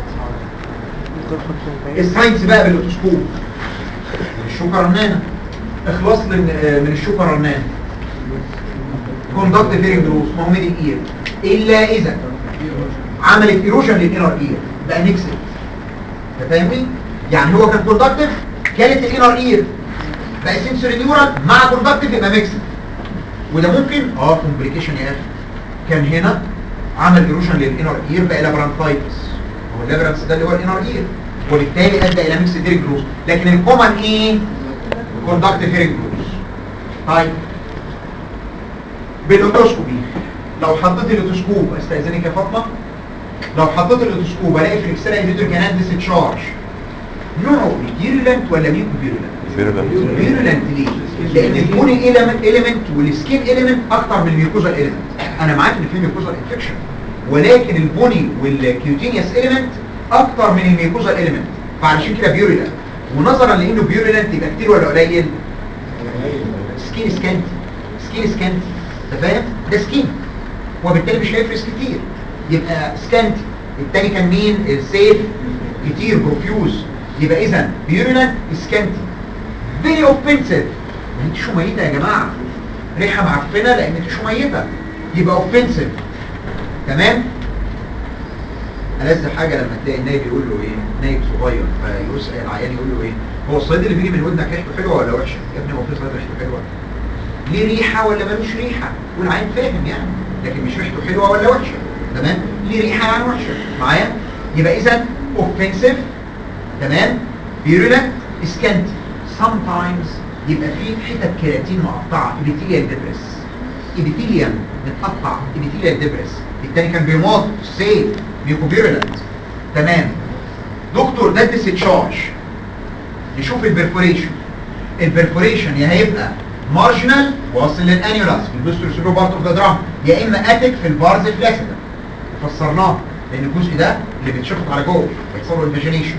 الساينس بقى بالاوتوسكوب الشوكة رنانة اخلاص من من الشوكة رنانة كوندكت فيرنج روس ما هو ميدل اير الا اذا عملت ايروجن للانر اير بقى نكسل انت فاهمني يعني هو كان كوندكتيف كانت الانر اير بقى سنسوري نيورال مع كوندكتيف يبقى ميكسل وده ممكن اه كومبليكيشن يا اخي كان هنا عمل ايروجن للانر اير بقى لابرانثايتس هو اللابرانث ده اللي هو الانر اير وبالتالي ادى الى ميكس ديريك جروس لكن الكومن ايه كوندكتيف هيرنج جروس طيب بالاوتوسكوبي لو حطيت الاوتوسكوب استاذنك يا فاطمه لو حطيت الاوتوسكوب الاقي في الاكسترا انديتور كانال ديسشارج نوعه فيرولنت ولا ميكو فيرولنت فيرولنت ليه لان البوني اليمنت والسكين اليمنت اكتر من الميوكوزا اليمنت انا معاك ان في ميوكوزا انفكشن ولكن البوني والكيوتينيوس اليمنت اكتر من الميوكوزا اليمنت فعلشان كده بيوريلنت ونظرا لانه بيوريلنت يبقى كتير ولا قليل سكين سكانتي سكين سكانتي انت فاهم ده سكين وبالتالي مش هيفرز كتير يبقى سكانتي التاني كان مين السيف كتير بروفيوز يبقى اذا بيوريلنت سكانتي فيري اوفنسيف ما انت شو ميته يا جماعه ريحه معفنه لان انت شو ميته يبقى اوفنسيف تمام ألذ حاجة لما تلاقي النايب يقول له ايه نايب صغير فيسأل العيان يقول له ايه هو الصيد اللي بيجي من ودنك ريحته حلوة ولا وحشة يا ابني هو في صيد ريحته حلوة ليه ريحة ولا ملوش ريحة والعيان فاهم يعني لكن مش ريحته حلوة ولا وحشة تمام ليه ريحة يعني وحشة معايا يبقى اذا اوفنسيف تمام virulent scanty sometimes يبقى في حتت كيراتين مقطعه ابيثيليال ديبرس ابيثيليال متقطع ابيثيليال ديبرس التاني كان بيموت سيف ميكوفيرولنت تمام دكتور ده ديسشارج نشوف البرفوريشن البرفوريشن يا هيبقى مارجنال واصل للانيولاس في البوستروسيرو بارت اوف ذا درام يا اما اتك في البارز فلاسيدا فسرناه لان الجزء ده اللي بيتشفط على جوه بيحصل له انفاجينيشن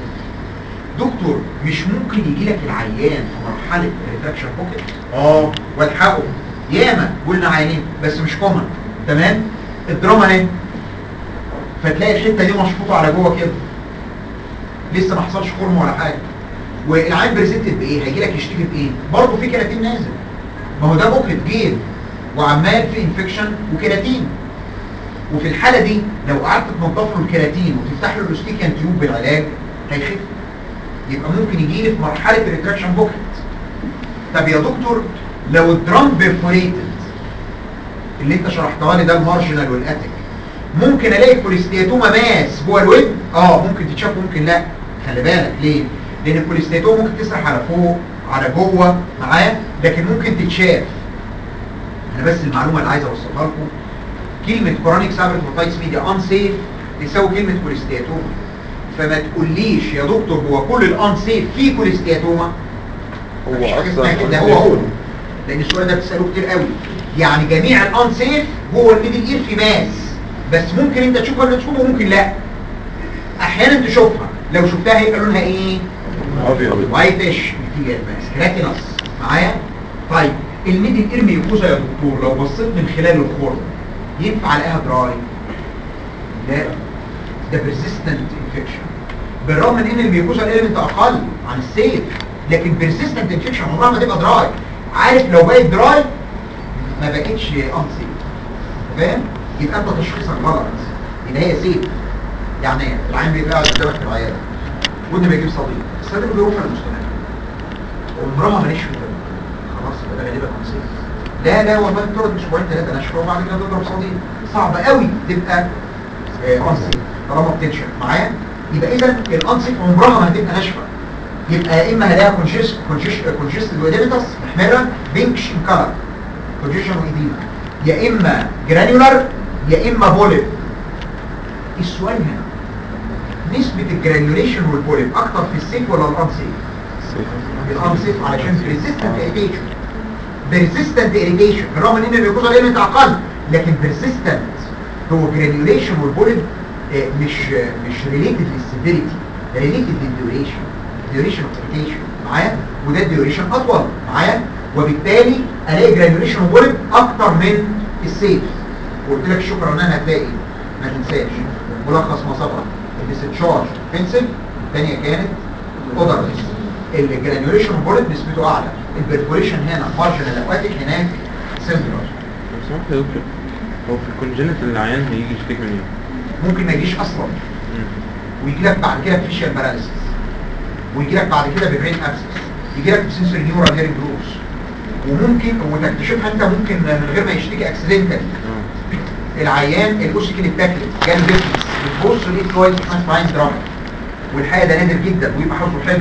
دكتور مش ممكن يجي لك العيان في مرحله ريتراكشن بوكيت اه والحقه ياما قلنا عيانين بس مش كومن تمام الدراما اهي فتلاقي الحته دي مشفوطه على جوه كده لسه ما حصلش خرم ولا حاجه والعين بريزنتد بايه هيجي لك يشتكي بايه برضه في كيراتين نازل ما هو ده بوكيت جيل وعمال في انفكشن وكيراتين وفي الحاله دي لو قعدت تنظف له الكيراتين وتفتح له الاستيكيان تيوب بالعلاج هيخف يبقى ممكن يجي لي في مرحله الريتراكشن بوكيت طب يا دكتور لو الدرام بيرفوريتد اللي انت شرحتها لي ده المارجنال والاتيك ممكن الاقي كوليستياتوما ماس جوه الودن اه ممكن تتشاف وممكن لا خلي بالك ليه لان الكوليستياتوما ممكن تسرح على فوق على جوه معايا لكن ممكن تتشاف انا بس المعلومه اللي عايز اوصلها لكم كلمه كورونيك سابرت هيباتايتس ميديا ان سيف تساوي كلمه كوليستياتوما فما تقوليش يا دكتور هو كل الان سيف فيه كوليستياتوما هو مفيش حاجة اصلا اسمها كده هو هو لان السؤال ده بتساله كتير قوي يعني جميع الان سيف جوه الميدل اير في ماس بس ممكن انت تشوفها ولا تشوفها وممكن لا احيانا تشوفها لو شفتها هيبقى لونها ايه ابيض وايتش بتيجي الماس كراتينس معايا طيب الميدل اير ميوكوزا يا دكتور لو بصيت من خلال الخرم ينفع الاقيها دراي لا ده persistent انفكشن بالرغم من ان الميوكوزا اليمنت اقل عن السيف لكن persistent انفكشن عمرها ما تبقى دراي عارف لو بقت دراي ما بقتش انسي فاهم يبقى انت تشخيصك غلط يبقى هي سيف يعني العين بيبقى قاعد قدامك في العياده وانت بيجيب صديق الصديق بيروح المستشفى عمرها ما نشفت خلاص يبقى ده غالبا انسي لا لا والله بتقعد اسبوعين ثلاثه نشفه وبعد كده تضرب صديق صعب قوي تبقى انسي طالما بتنشف معايا يبقى اذا الانسيف عمرها ما هتبقى ناشفه يبقى يا اما هلاقيها كونجست كونجست كونجستد واديمتس محمره بينكش ان كلر كونجيشن وايديما يا اما جرانيولار يا اما بوليب السؤال هنا نسبة الجرانيوليشن والبوليب اكتر في السيف ولا الانسيف الانسيف علشان بريزيستنت اريتيشن بريزيستنت اريتيشن بالرغم ان الجلوكوز اليمنت اقل لكن بريزيستنت هو جرانيوليشن والبوليب آه، مش آه، مش ريليتد للسيفيريتي ريليتد للديوريشن ديوريشن اوف اريتيشن معايا وده الديوريشن اطول معايا وبالتالي الاقي جرانيوليشن وبوليب اكتر من السيف وقلت لك شكرا ان انا هتلاقي ما تنساش ملخص ما سبق الديستشارج بنسل الثانيه كانت اودرلس الجرانيوليشن وبوليب نسبته اعلى البرفوريشن هنا مارجنال اواتيك هناك سيمبلر لو سمحت يا دكتور هو في الكونجنتال العيان هيجي يشتكي من ايه؟ ممكن ما يجيش اصلا مم. ويجي لك بعد كده فيشيال باراليسيس ويجي لك بعد كده ببرين ابسس يجي لك بسنسوري نيورال هيرنج لوس وممكن وتكتشفها انت ممكن من غير ما يشتكي اكسيدنتال اه العيان الاوسيكل اتاكلت جاله ديفنس بتبص لقيت كويس اسمها سباين دراما والحقيقه ده نادر جدا ويبقى حظه حلو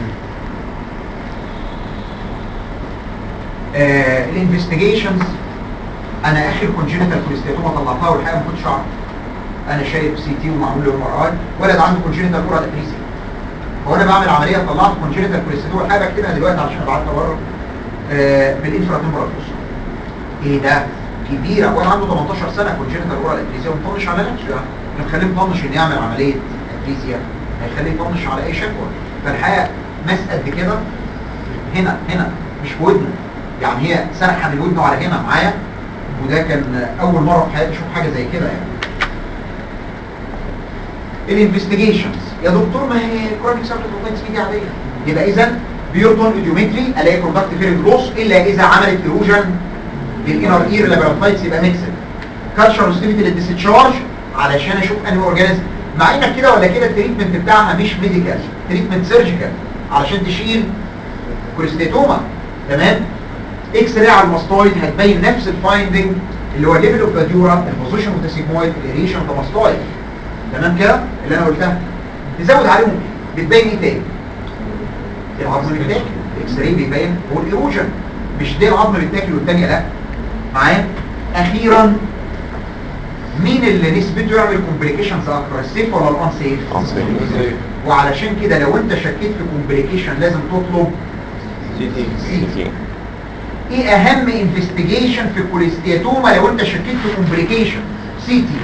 آه الانفستيجيشنز انا اخر كونجينيتال كوليستياتوما طلعتها والحقيقه ما كنتش اعرف انا شايف سي تي ومعمول له ام ار اي ولد عنده كونجينيتال اورال ابريسي وانا بعمل عمليه طلعت كونجينيتال كوليستياتوما الحقيقه بكتبها دلوقتي علشان ابعتها بره آه بالانفرا تمبرال ايه ده كبيره وانا عنده 18 سنه كونجينيتال اورال ابريسيا ومطنش على نفسه يعني اللي مخليه مطنش ان يعمل عمليه ابريسيا هيخليه يطنش على اي شكوى فالحقيقه ماس قد كده هنا هنا مش في ودنه يعني هي سرحه من ودنه على هنا معايا وده كان اول مره في حياتي اشوف حاجه زي كده يعني الانفستيجيشنز يا دكتور ما هي كرونيك سابتك اوتايتس دي عاديه يبقى اذا بيورتون ايديومتري الاقي كوندكت فيرنج لوس الا اذا عملت ايروجن للانر اير لابرانتايتس يبقى ميكسد كالتشر هوستيليتي للديسشارج علشان اشوف انهي اورجانيزم مع انك كده ولا كده التريتمنت بتاعها مش ميديكال تريتمنت سيرجيكال علشان تشيل كوليستيتوما تمام اكس راي على الماستويد هتبين نفس الفايندنج اللي هو ليفل اوف فاديورا البوزيشن اوف ذا سيجمويد الاريشن اوف ذا ماستويد تمام كده اللي انا قلتها تزود عليهم بتبين ايه تاني العظم بيتاكل الاكس راي بيبين هو الايروجن مش ده العظم بيتاكل والتانية لا معايا اخيرا مين اللي نسبته يعمل كومبليكيشنز اكتر السيف ولا الانسيف Unsafe. وعلشان كده لو انت شكيت في كومبليكيشن لازم تطلب سي تي سي ايه اهم انفستيجيشن في الكوليستياتوما لو انت شكيت في كومبليكيشن سي تي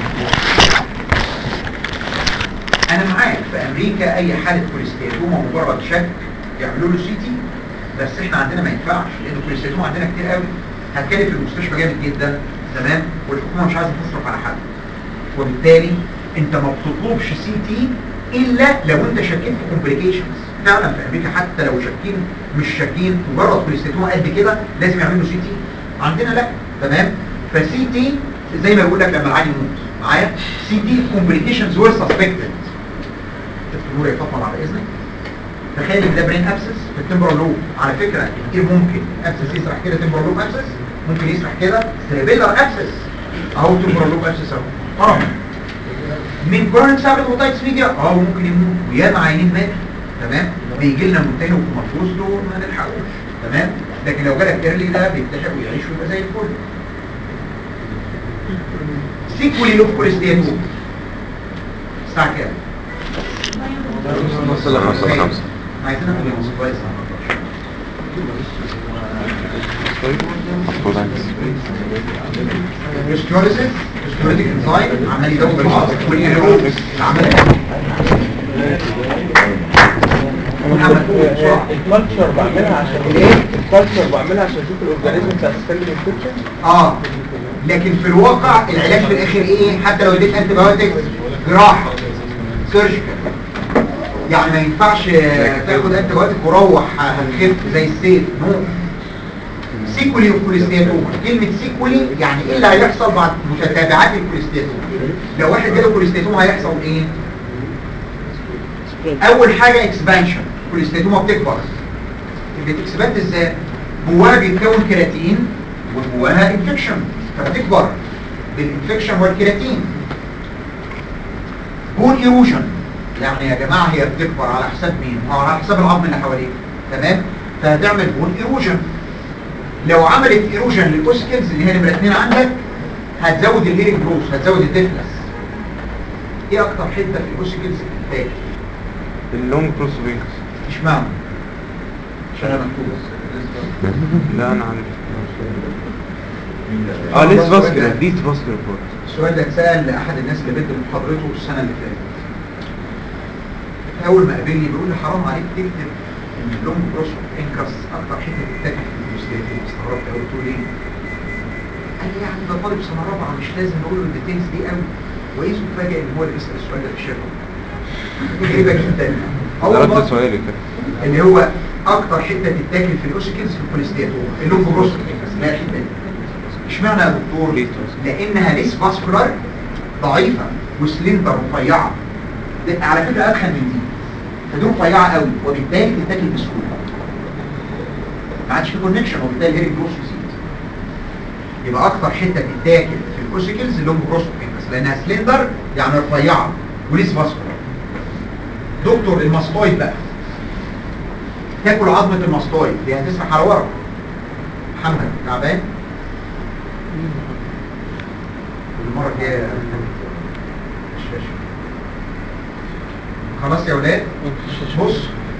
انا معاك في امريكا اي حاله كوليستياتوما مجرد شك يعملوا له سي تي بس احنا عندنا ما ينفعش لان الكوليستياتوما عندنا كتير قوي هتكلف المستشفى جامد جدا تمام والحكومه مش عايزه تصرف على حد وبالتالي انت ما بتطلبش سي تي الا لو انت شاكين في كومبليكيشنز فعلا في امريكا حتى لو شاكين مش شاكين مجرد كوليستياتوما قد كده لازم يعملوا سي تي عندنا لا تمام فسي تي زي ما بقول لك لما العيان يموت معايا سي تي كومبليكيشنز وير سسبكتد النور يا فاطمه بعد اذنك تخيل ان ده برين ابسس في التمبرال لوب على فكره كتير ممكن ابسس يسرح كده تمبرال لوب ابسس ممكن يسرح كده سيربيلر ابسس اهو تمبرال لوب ابسس اهو طبعا من كورن سابت اوتايتس ميديا اه ممكن يموت وياما عينين ماتوا تمام بيجي لنا منتهي وكوماتوز دول ما نلحقوش تمام لكن لو جالك ايرلي ده بيتلحق ويعيش ويبقى زي الفل سيكولي لوب كوليستياتوم الساعه كام؟ نص لخمسة خمسة لخمسة. عايزين ناخد الموضوع كويس الهيستوليسيس هيستوليتيك انزايم عمال يدوب العصب والنيروز عمال محمد قول بسرعه الكالتشر بعملها عشان الايه؟ الكالتشر بعملها عشان اشوف الاورجانيزم بتاع السيستم انفكشن اه لكن في الواقع العلاج في الاخر ايه حتى لو اديت انتي بايوتكس جراحه سيرجيكال يعني ما ينفعش آه، تاخد انتي بايوتك وروح هتخف زي السيف نو سيكولي اوف كوليستياتوما كلمه سيكولي يعني ايه اللي هيحصل بعد متتابعات الكوليستياتوما لو واحد جاله كوليستياتوما هيحصل ايه اول حاجه اكسبانشن الكوليستياتوما بتكبر بتكسبانت ازاي جواها بيتكون كيراتين وجواها انفكشن فبتكبر بالانفكشن والكيراتين بون ايروجن يعني يا جماعه هي بتكبر على حساب مين هو على حساب العظم اللي حواليك تمام فهتعمل بون ايروجن لو عملت ايروجن للاوسكلز اللي هي نمره اتنين عندك هتزود الهيرنج بروس هتزود الديفنس ايه اكتر حته في الاوسكلز بتتاكل اللونج بروسوفينكس اشمعنى عشان انا مكتوب لا انا عارف اه ليس فاسكولار ليس فاسكولار بورت السؤال ده اتسال لاحد الناس اللي بدوا محاضرته السنه اللي فاتت اول ما قابلني بيقول لي حرام عليك تكتب ان اللونج بروس انكس اكتر حته بتتاكل في المستشفى استغربت قوي قلت له ليه؟ قال لي يعني ده طالب سنه رابعه مش لازم نقول له الديتيلز دي قوي وايه مفاجئ ان هو اللي بيسال السؤال ده في الشركه غريبه جدا أول ضربت مرة- سؤالي كده اللي هو اكتر حته تتاكل في الاوسيكلز في الكوليستياتوما اللونج بروس انكس اللي هي الحته دي اشمعنى يا دكتور؟ ليه؟ لانها ليس فاسكولار ضعيفه وسلندر رفيعه ده على فكره ادخل من دي فدي رفيعه قوي وبالتالي تتاكل بسهوله ما عادش في كونكشن وبالتالي الهيرنج جروس يزيد يبقى اكتر حته تتاكل في الاوسيكلز اللونج جروس بس لانها سلندر يعني رفيعه وليس فاسكولار دكتور الماستويد بقى تاكل عظمه الماستويد دي هتسرح على ورا محمد تعبان المرة الجاية الشاشة خلاص يا ولاد بص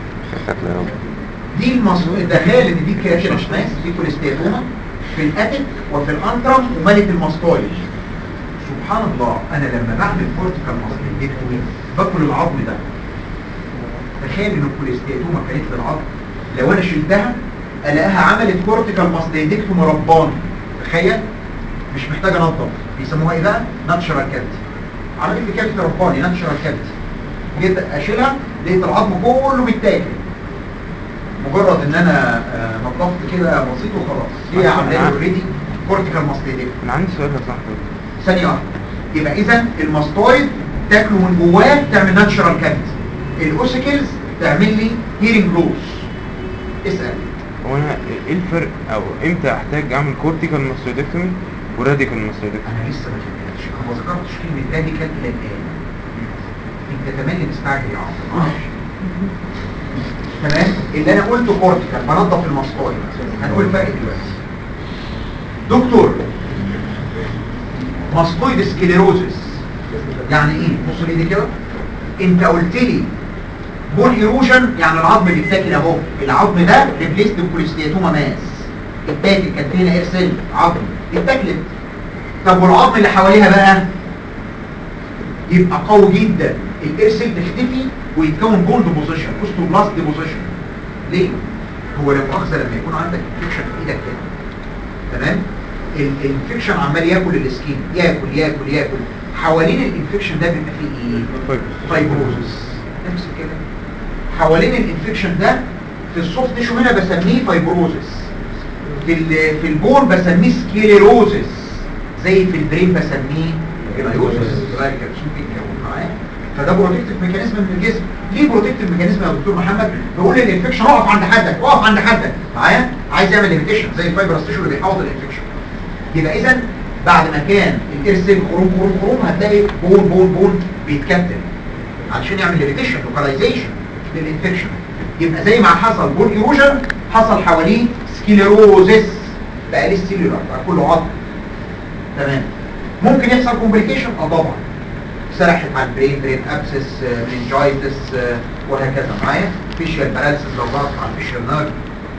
دي المصروف تخيل ان دي كراشة اشماس دي كوليستياتوما في الاتك وفي الانترم وملك الماستويد سبحان الله انا لما بعمل فورتيكال ماستويدكتومي باكل العظم ده تخيل ان الكوليستياتوما كانت للعظم لو انا شلتها الاقيها عملت كورتيكال ماستويدكتومي رباني تخيل مش محتاج انضف بيسموها ايه بقى ناتشرال كافيتي عملت لي كافيتي رباني ناتشرال كافيتي جيت اشيلها لقيت العظم كله متاكل مجرد ان انا آه، نظفت كده بسيط وخلاص هي عشان عامله لي عارف. اوريدي كورتيكال ماستويدكتومي انا عندي سؤال يا صاحبي ثانيه واحده يبقى اذا الماستويد تاكله من جواه تعمل ناتشرال كافيتي الاوسيكلز تعمل لي هيرنج لوس اسال هو انا ايه الفرق او امتى احتاج اعمل كورتيكال ماستويدكتومي وراديكال ماستويدكتومي انا لسه ما كملتش انا ما ذكرتش كلمه راديكال الى الان انت تملي مستعجل يا عمرو معرفش تمام اللي انا قلته كورتيكال بنظف المسطوي هنقول الفرق دلوقتي دكتور ماسكويد سكليروزس يعني ايه بص لي دي كده انت قلت لي بون ايروجن يعني العظم اللي اتاكل اهو العظم ده ريبليست بكوليستياتوما ماس اتاكل كانت هنا ارسل عظم اتاكلت طب والعظم اللي حواليها بقى يبقى قوي جدا الارسل تختفي ويتكون بون ديبوزيشن اوستوبلاست ديبوزيشن ليه هو لا مؤاخذه لما يكون عندك انفكشن في ايدك كده تمام الانفكشن عمال ياكل السكين ياكل ياكل ياكل حوالين الانفكشن ده بيبقى فيه ايه طيب فايبروزس نفس كده حوالين الانفكشن ده في السوفت تيشو هنا بسميه فايبروزس في ال- في البون بسميه سكيليروزس زي في البرين بسميه جلايوزس جلايكال شوفي الكون معايا فده بروتكتيف ميكانيزم من الجسم ليه بروتكتيف ميكانيزم يا دكتور محمد بيقول الانفكشن اقف عند حدك اقف عند حدك معايا عايز يعمل ليميتيشن زي الفايبرس تيشو اللي بيحوط الانفكشن يبقى اذا بعد ما كان الارسل خروم خروم خروم هتلاقي بون بون بون بيتكتل علشان يعمل ليميتيشن لوكاليزيشن للانفكشن يبقى زي ما حصل بون ايروجن حصل حواليه سكيليروزس بقى ليه سيلولار بقى كله عظم تمام ممكن يحصل كومبليكيشن اه طبعا سرحت على البرين برين ابسس مننجايتس وهكذا معايا فيشيال باراليسيس لو ضغط على الفيشيال نيرف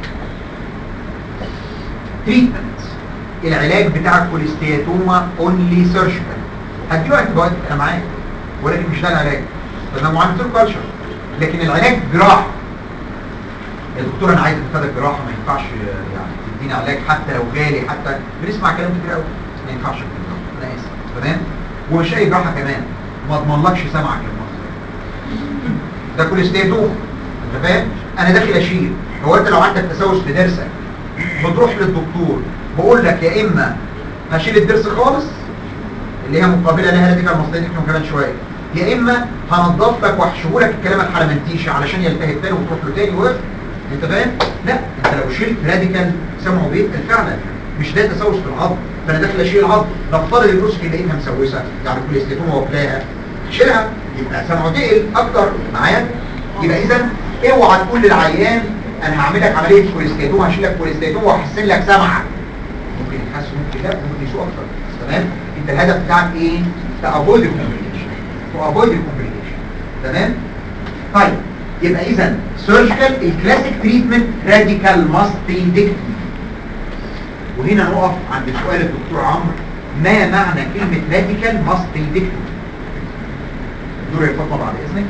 تريتمنت العلاج بتاع الكوليستياتوما اونلي سيرجيكال هديله انتي بايوتيك انا معاك ولكن مش ده العلاج ده معامل كلشر لكن العلاج جراحه يا دكتور انا عايز اتفادى الجراحه ما ينفعش يعني تديني علاج حتى لو غالي حتى بنسمع كلام كتير قوي ما ينفعش الجراحة. انا اسف تمام ومش اي جراحه كمان ما اضمنلكش سمعك للمصري ده كوليستياتوما انت فاهم انا داخل اشيل هو انت لو عندك تسوس في ضرسك بتروح للدكتور بقول لك يا اما هشيل الضرس خالص اللي هي مقابله لها راديكال مصلين احنا كمان شويه يا اما هنضف لك واحشيه لك الكلام الحلمنتيشي علشان يلتهب تاني وتروح له تاني وقف انت فاهم لا انت لو شلت راديكال سمعه بيتقل فعلا مش ده تسوس في العظم فانا داخل اشيل العظم نفترض الجزء اللي لقيتها مسوسه يعني كل استيتوما وكلاها شيلها يبقى سمعه تقل اكتر معايا يبقى اذا اوعى تقول للعيان انا هعمل لك عمليه كوليستيتوما هشيل لك كوليستيتوما واحسن لك سمعك ممكن يتحسن ممكن لا ممكن يسوء اكتر تمام انت الهدف بتاعك ايه تافويد الكومبليكيشن تافويد الكومبليكيشن تمام طيب يبقى اذا سيرجيكال الكلاسيك تريتمنت راديكال ماستيدكتومي وهنا نقف عند سؤال الدكتور عمرو ما معنى كلمه راديكال ماستيدكتومي دور يا فاطمه بعد اذنك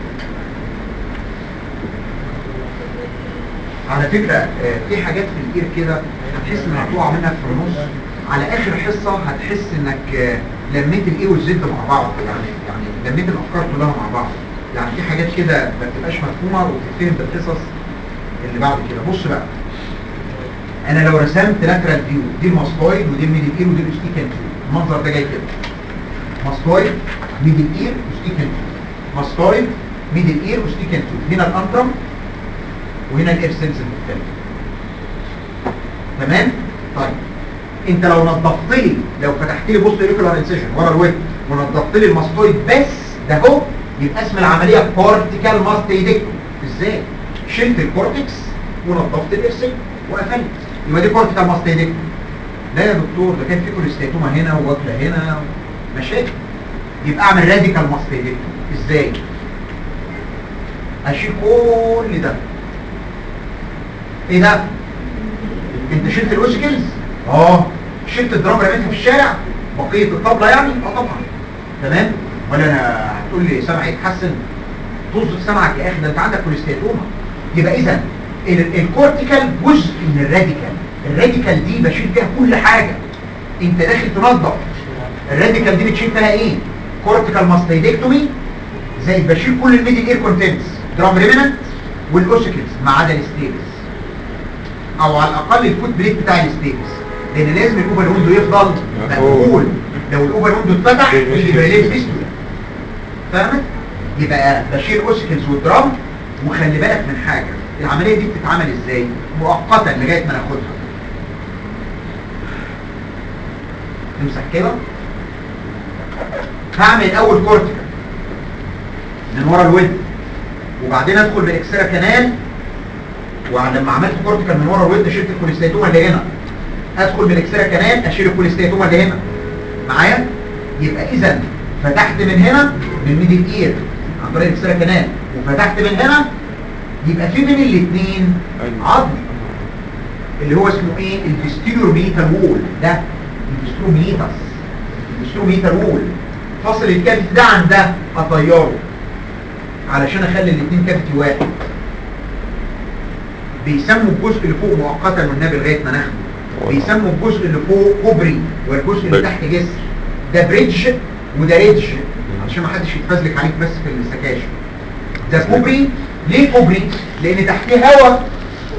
على فكرة آه، في حاجات في الإير كده هتحس انها هتقع منك في النص على آخر حصة هتحس انك آه، لميت الإيه والزد مع بعض يعني يعني لميت الأفكار كلها مع بعض يعني في حاجات كده ما بتبقاش مفهومة وبتتفهم بالقصص اللي بعد كده بص بقى أنا لو رسمت لاترال فيو دي الماستويد ودي الميدل إير ودي الأوستيكال فيو المنظر ده جاي كده ماستويد ميدل إير أوستيكال فيو ماستويد ميدل إير أوستيكال فيو هنا الأنترم وهنا الاير سيلز المختلفه تمام طيب انت لو نظفت لي لو فتحت لي بص ريكولار انسيشن ورا الويب ونظفت لي الماستويد بس ده اهو يبقى اسم العمليه كورتيكال ماستيدكتوم ازاي شلت الكورتكس ونظفت الاير سيل وقفلت يبقى دي كورتيكال ماستيدكتوم لا يا دكتور ده كان في كوليستيتوما هنا وواكله هنا مشاكل يبقى اعمل راديكال ماستيدكتوم ازاي اشيل كل ده ايه ده انت شلت الاوسكلز اه شلت الدرام رميتها في الشارع بقيه الطبله يعني اه طبعا تمام ولا انا هتقول لي سمعي يتحسن طز في سمعك يا اخي ده انت عندك كوليستيتوما يبقى اذا ال- الكورتيكال جزء من الراديكال الراديكال دي بشيل فيها كل حاجه انت داخل تنظف الراديكال دي بتشيل فيها ايه كورتيكال ماستيدكتومي زي بشيل كل الميدل اير كونتنتس درام ريمننت والاوسكلز ما عدا الستيلز او على الاقل الفوت بريك بتاع الستيبس لان لازم الاوبر ويندو يفضل مقفول لو الاوبر ويندو اتفتح يجي بريليف فيستولا فاهمت يبقى بشيل اوسكلز والدرام وخلي بالك من حاجه العمليه دي بتتعمل ازاي مؤقتا لغايه ما ناخدها تمسح كده هعمل الاول كورتيكال من ورا الودن وبعدين ادخل بالاكسترا كانال ولما عملت كورتيكال من ورا الودن شلت الكوليستيتوما اللي هنا ادخل من الاكسرا كانال اشيل الكوليستيتوما اللي هنا معايا يبقى اذا فتحت من هنا من ميدل اير عن طريق الاكسرا كانال وفتحت من هنا يبقى في بين الاثنين أيوة. عظم اللي هو اسمه ايه الفيستيريور ميتال وول ده الفيستيريور ميتاس الفيستيريور ميتال وول فاصل الكافيتي ده عن ده اطيره علشان اخلي الاثنين كافيتي واحد بيسموا الجزء اللي فوق مؤقتا والنبي لغايه ما ناخده بيسموا الجزء اللي فوق كوبري والجزء اللي تحت جسر ده بريدج وده ريدج عشان ما حدش يتفزلك عليك بس في السكاشن ده كوبري ليه كوبري لان تحتيه هواء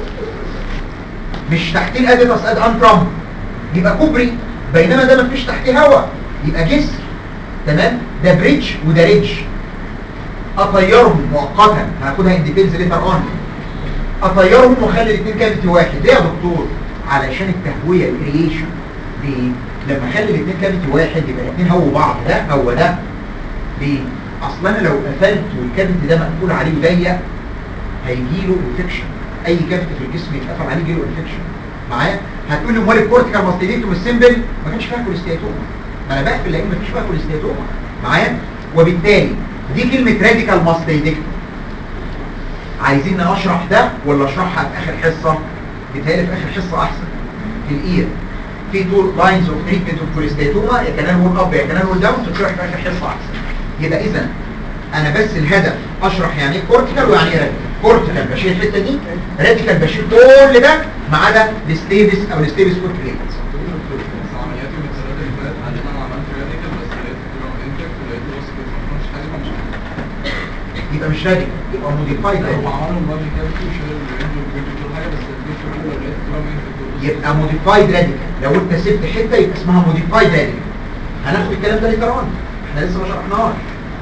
مش تحتيه الاديتاس اد انترام يبقى كوبري بينما ده مفيش تحتيه هواء يبقى جسر تمام ده بريدج وده ريدج اطيرهم مؤقتا هناخدها ان ديتيلز ليتر اون اطيرهم واخلي الاثنين كافيتي واحد ليه يا دكتور علشان التهويه الكرييشن ليه لما اخلي الاثنين كافيتي واحد يبقى الاثنين هو بعض ده هو ده ليه اصل انا لو قفلت والكافيتي ده مقفول عليه وضيق هيجي له انفكشن اي كافيتي في الجسم يتقفل عليه يجي له انفكشن معايا هتقول لي امال الكورتيكال ماستيديكتوم السيمبل ما كانش فيها كوليستياتوما ما انا بقفل لان ما فيش فيها كوليستياتوما معايا وبالتالي دي كلمه راديكال ماستيديكتوم عايزين اشرح ده ولا اشرحها في اخر حصه بيتهيألي في اخر حصه احسن في الاير في تو لاينز اوف تريتمنت اوف كوليستياتوما يا كانال وول اب يا كانال وول داون تشرح في اخر حصه احسن يبقى اذا انا بس الهدف اشرح يعني ايه كورتيكال ويعني ايه راديكال كورتيكال بشيل الحته دي راديكال بشيل كل ده ما عدا الستيبس او الستيبس فوت بليت بس عملياتي من الثلاثة اللي فاتت عادي انا عملت راديكال بس لقيت الدرام انتك ولقيت بس كده ما فيهمش حاجة فمش يبقى مش راديكال يبقى موديفايد هم عملوا ماجي كافيتي وشالوا الرينج والبيج وكل حاجة بس البيج كله لقيت الدرام انتك يبقى موديفايد راديكال لو انت سبت حته يبقى اسمها موديفايد راديكال هناخد الكلام ده ليتر اون احنا لسه ما شرحناهاش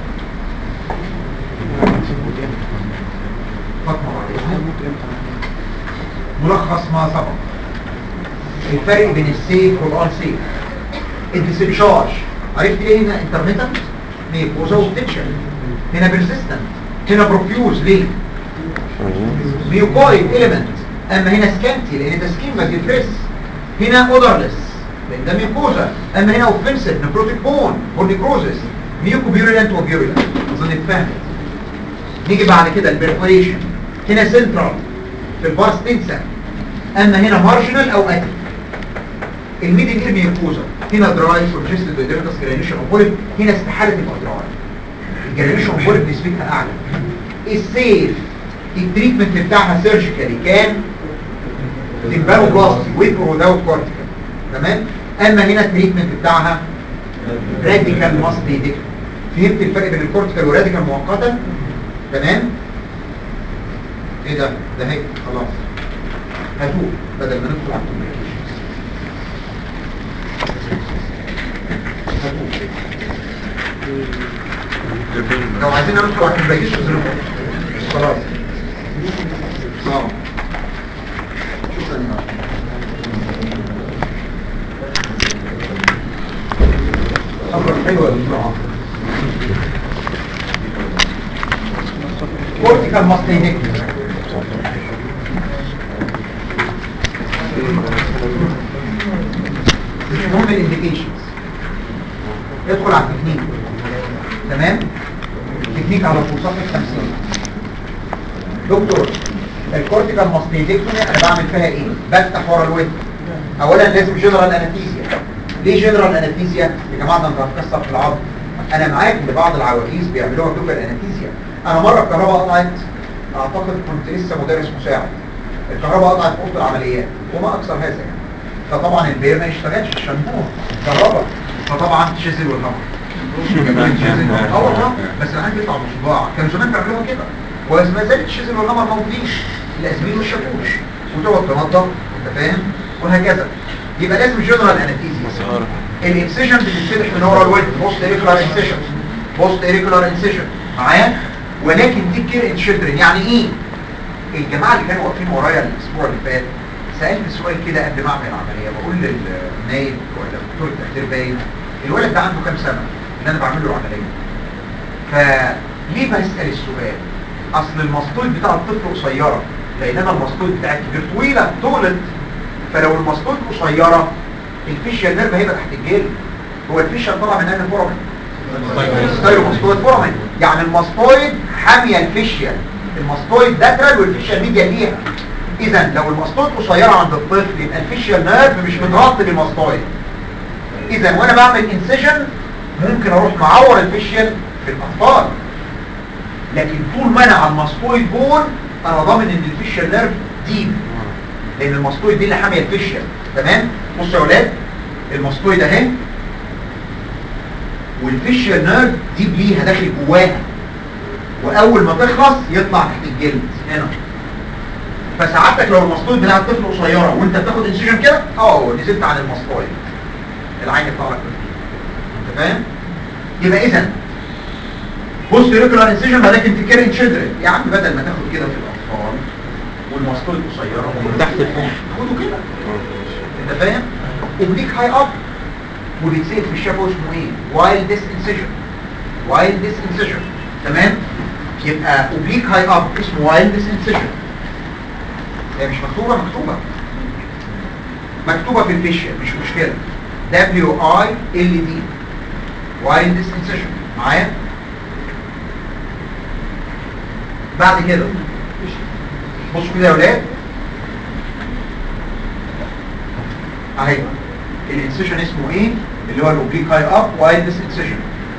فاطمه بعد إذنك. ملخص ما سبق الفرق بين السيف والان سيف الديسبشارج عرفت ليه هنا انترميتنت ميكوزا وبتنشن هنا بيرسيستنت هنا بروفيوز ليه ميوكويد اليمنت اما هنا سكانتي لان ده سكين ما بيفرس هنا اودرلس لان ده ميوكوزا اما هنا اوفنسيف نكروتيك بون والنيكروزس ميوكو بيوريلانت وبيوريلانت اظن اتفهمت نيجي بعد كده البرفوريشن هنا سنترال في البارس تنسى اما هنا مارجنال او اتي الميدل اير ميوكوزا هنا دراي كونجستد ديرمتس جرانيشن اوبوليب هنا استحاله تبقى دراي الجرانيشن اوبوليب نسبتها اعلى السيف التريتمنت بتاعها سيرجيكالي كان تمبارو بلاستي ويز اور without كورتيكال تمام اما هنا التريتمنت بتاعها راديكال ماستيديك فهمت الفرق بين الكورتيكال والراديكال مؤقتا تمام ايه ده ده هيك خلاص هاتوه بدل ما ندخل على الكوميونيكيشنز هاتوه لو عايزين ندخل على الكوميونيكيشنز خلاص اه شكرا يا خبر حلوة بسرعة كورتيكال ماستيديكتومي مش مهم الانديكيشنز ادخل على التكنيك تمام التكنيك على طول صفحه 50 دكتور الكورتيكال ماستيديكتومي انا بعمل فيها ايه بفتح ورا الودن اولا لازم جنرال انستيزيا ليه جنرال انستيزيا يا جماعه ده انت هتكسر في العظم انا معاك ان بعض العواجيز بيعملوها لوكال انستيزيا انا مره الكهرباء قطعت اعتقد كنت لسه مدرس مساعد الكهرباء قطعت في اوضه العمليات وما اكثر هذا يعني فطبعا البير ما يشتغلش الشنبور كهرباء فطبعا تشيزل والهمر اه والله بس العين بيطلع بصباع كانوا زمان بيعملوها كده وما زالت الشيزل والهمر موجودين الاسمين والشاكوش وتقعد تنظف انت فاهم وهكذا يبقى لازم جنرال انستيزيا الانسيشن بتتفتح من ورا الوجه بوست ايريكولار انسيشن بوست ايريكولار انسيشن معايا ولكن دي كير ان تشيلدرن يعني ايه الجماعه اللي كانوا واقفين ورايا الاسبوع اللي فات سالت سؤال كده قبل ما اعمل العمليه بقول للنايب ولا دكتور التخدير باين الولد ده عنده كام سنه ان انا بعمل له عمليه فليه بسال السؤال اصل المسطول بتاع الطفل قصيره بينما المسطود بتاع الكبير طويله طولت فلو المسطود قصيره الفيشيال نيرف هيبقى تحت الجلد هو الفيشيال طالع من انهي فورامين ستايلو ماستويد فورامين يعني الماستويد حاميه الفيشيال الماستويد لاترال والفيشيال ميديا ليها اذا لو الماستويد قصيره عند الطفل يبقى الفيشيال نيرف مش متغطي بالماستويد اذا وانا بعمل انسيجن ممكن اروح معور الفيشيال في الاطفال لكن طول ما انا على الماستويد بون انا ضامن ان الفيشيال نيرف ديب لان الماستويد دي اللي حاميه الفيشيال تمام بصوا يا اولاد الماستويد اهي والفيشيال نيرف ديب ليها داخل جواها واول ما تخلص يطلع تحت الجلد هنا فسعادتك لو الماستويد بتاع الطفل قصيره وانت بتاخد انسيجن كده اه نزلت عن الماستويد العين يطلع لك انت فاهم يبقى اذا بص ريكولار انسيجن ولكن تكير ان تشيلدرن يا عم بدل ما تاخد كده في الاطفال والماستويد قصيره تحت الفم. خده كده انت فاهم اوبليك هاي اب وبيتسال في الشافو اسمه ايه وايلدست انسيجن وايلدست انسيجن تمام يبقى اوبليك هاي اب اسمه وايلدست انسيجن هي مش مكتوبه مكتوبه مكتوبه في الفيشيال مش مشكله دبليو اي ال دي وايلدست انسيجن معايا بعد كده بصوا كده يا ولاد اهي الانسيشن اسمه ايه اللي هو الاوبليك هاي اب وايدس انسيشن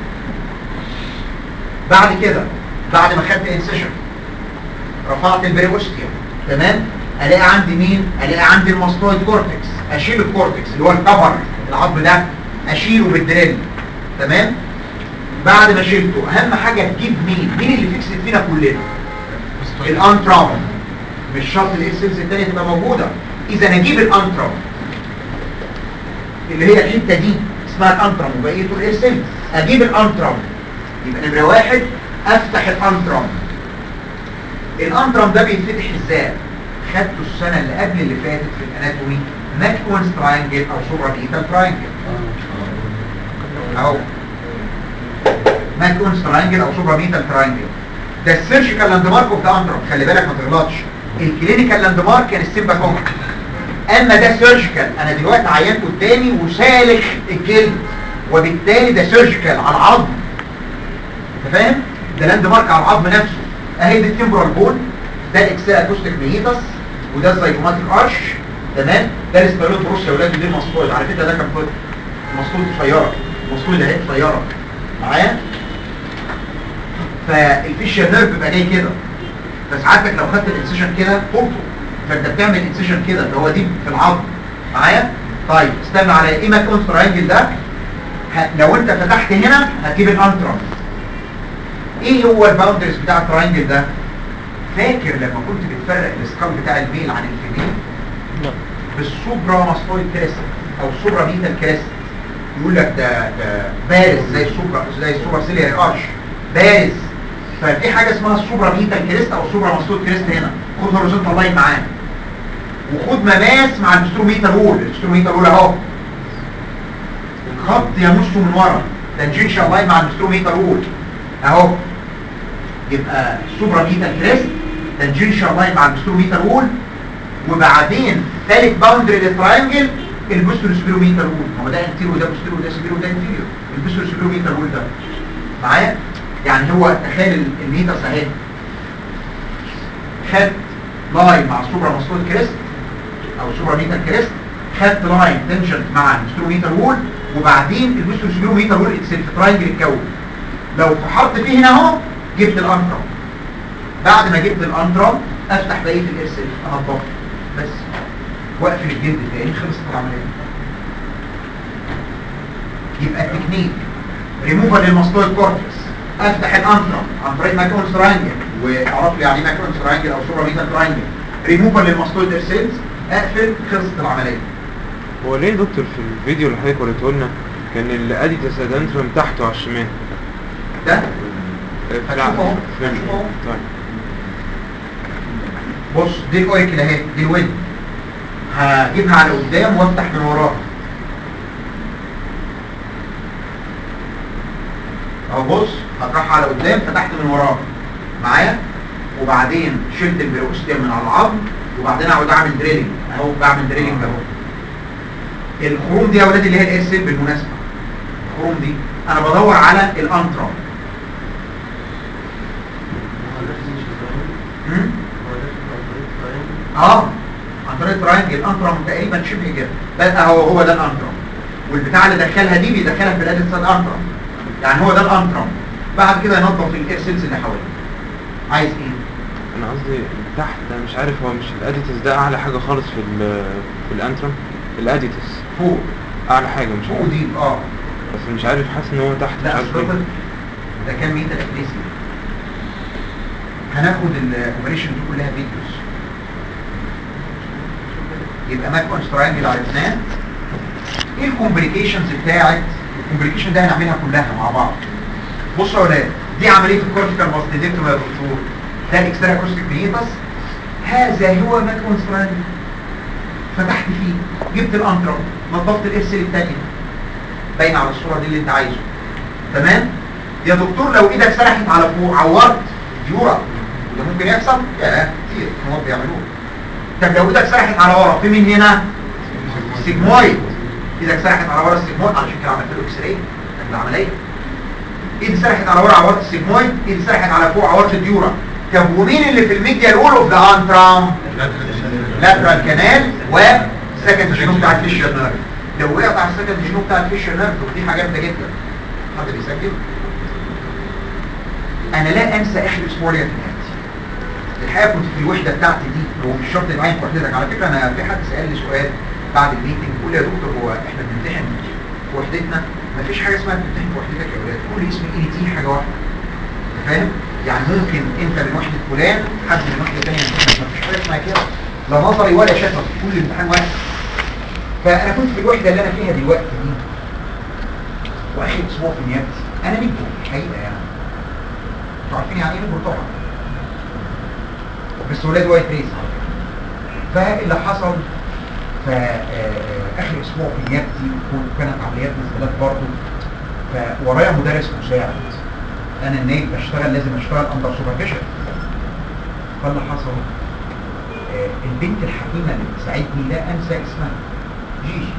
بعد كده بعد ما خدت انسيشن رفعت البريوستيوم تمام الاقي عندي مين الاقي عندي الماستويد كورتكس اشيل الكورتكس اللي هو الكفر العظم ده اشيله بالدريل تمام بعد ما شيلته اهم حاجه تجيب مين مين اللي فيكسد فينا كلنا الانترام مش شرط الاكسلز الثانيه تبقى موجوده اذا اجيب الانترام اللي هي الحته دي اسمها الانترام وبقيته الارسل اجيب الانترام يبقى نمره واحد افتح الانترام الانترام ده بيتفتح ازاي خدته السنه اللي قبل اللي فاتت في الاناتومي ماكونز تراينجل او سوبرا بيتال تراينجل اهو ماكونز تراينجل او سوبرا بيتال تراينجل ده السيرجيكال لاند مارك اوف ذا انترام خلي بالك ما تغلطش الكلينيكال لاند مارك كان السيمبا كونك اما ده سيرجيكال انا دلوقتي عيان قدامي وسالخ الجلد وبالتالي ده سيرجيكال على العظم انت فاهم ده لاند مارك على العظم نفسه اهي دي التمبرال بون ده الاكسا اكوستيك ميتس وده الزيجوماتيك ارش تمام ده الاسبيرول بروس يا ولاد دي المسطول على فكره ده كان فوق المسطول قصيره المسطول ده هي قصيره معايا فالفيشيال نيرف بيبقى جاي كده فساعتك لو خدت الانسيشن كده طولته فانت بتعمل انسيشن كده اللي هو دي في العظم معايا طيب استنى على ايه ماكون تراينجل ده ه... لو انت فتحت هنا هتجيب الانترم ايه هو الباوندرز بتاع التراينجل ده فاكر لما كنت بتفرق السكال بتاع الميل عن الفيميل لا بالسوبرا ماستويد كريست او سوبرا ميتال كريست يقول لك ده ده بارز زي السوبرا زي السوبرا سيلياري ارش بارز ففي حاجه اسمها السوبرا ميتال كريست او سوبرا ماستويد كريست هنا خد هوريزونتال لاين معاه وخد مماس مع البستروميتال وول البستروميتال وول اهو الخط يمسه من ورا تنجنشال لاين مع البستروميتال وول اهو يبقى السوبرا ميتال كريست تنجنشال لاين مع البستروميتال وول وبعدين ثالث باوندري للتراينجل البوستر سبيروميتال وول هو ده انتيرو وده بوستيرو وده سبيرو وده انتيريو البوستر سبيروميتال وول ده معايا يعني هو تخيل الميتر اهي خد لاين مع السوبرا ماستويد كريست او سوبرا ميتال كريست خدت لاين تنشن مع البوستر وول وبعدين البوستر سبيروميتال وول اكسل في تراينجل اتكون لو فحرت فيه هنا اهو جبت الانترم بعد ما جبت الانترم افتح بقيه الارسل انضفه بس واقفل الجلد تاني خلصت العمليه يبقى التكنيك ريموفال للماستويد كورتكس افتح الانترم عن طريق ماكرون تراينجل واعرف لي يعني ماكرون تراينجل او سوبر ميتال تراينجل ريموفال للماستويد ارسلز اقفل خلصت العمليه هو ليه يا دكتور في الفيديو اللي حضرتك وريته لنا كان الاديتاس ادنترم تحته على الشمال ده آه، في الع- هتشوفه اهو، في ال- هتشوفه اهو. طيب بص دي الاوريكل اهي دي الويند هجيبها على قدام وافتح من وراها اهو بص هطرحها على قدام فتحت من وراها معايا وبعدين شلت البروستيوم من على العظم وبعدين اقعد اعمل دريلنج اهو بعمل دريلنج اهو الخروم دي يا اولاد اللي هي الاس بالمناسبه الخروم دي انا بدور على الانترا مم؟ اه عن طريق التراينجل الانترم تقريبا شبه كده بقى هو هو ده الانترم والبتاع اللي دخلها دي بيدخلها في الاديت ساد انترم يعني هو ده الانترم بعد كده ينظف الاير سيلز اللي حواليه عايز ايه انا قصدي تحت أنا مش عارف هو مش الاديتس ده اعلى حاجه خالص في ال في الانترم الاديتس فوق اعلى حاجه مش فوق عارف دي اه بس مش عارف حاسس ان هو تحت مش لا عارف اصل ليه ده كان ميتا اكليسي هناخد الاوبريشن دي كلها فيديوز يبقى ماكرونز تراينجل عرفناه ايه الكومبليكيشنز بتاعت الكومبليكيشن ده هنعملها كلها مع بعض بصوا يا ولاد دي عمليه الكورتيكال ماستيدكتوم يا دكتور ده الاكسترا كورتيك ميتس هذا هو ماكرونز تراينجل فتحت فيه جبت الانترا نظفت الاس الثانيه باين على الصوره دي اللي انت عايزه تمام يا دكتور لو ايدك سرحت على فوق عورت ديورا وده ممكن يحصل يا كتير هم بيعملوه طب لو ايدك سرحت على ورا في مين هنا سيجمويد ايدك سرحت على ورا السيجمويد علشان كده عملت له اكس راي كانت العمليه ايدي سرحت على ورا عورت السيجمويد ايدي سرحت على فوق عورت الديورا طب ومين اللي في الميديا الاول اوف ذا انترام لاترال كانال وسكند شنو بتاع الفيشر نيرف لو وقعت على السكند شنو بتاع الفيشر نيرف دي حاجه جامده جدا حد بيسجل انا لا انسى اخر اسبوع ليا في حياتي الحقيقه كنت في الوحده بتاعتي دي هو مش شرط يبقى في وحدتك على فكره انا في حد سالني سؤال بعد الميتنج بيقول لي يا دكتور هو احنا بنمتحن في وحدتنا مفيش حاجه اسمها بتمتحن في وحدتك يا اولاد كل اسم ان تي حاجه واحده انت فاهم يعني ممكن انت من وحده فلان حد من وحده ثانيه مفيش حاجه اسمها كده لا نظري ولا شفوي كل الامتحان واحد فانا كنت في الوحده اللي انا فيها دلوقتي دي واخر اسبوع في نيابتي انا نجم الحقيقه يعني انتوا عارفين يعني ايه نجم طبعا بس ولاد وايت ريس فاللي حصل ف اخر اسبوع في نيابتي وكانت عمليات نزلات برضه فورايا مدرس مساعد انا النايب بشتغل لازم اشتغل اندر سوبرفيشن فاللي حصل آه، البنت الحكيمه اللي بتساعدني لا انسى اسمها جيجي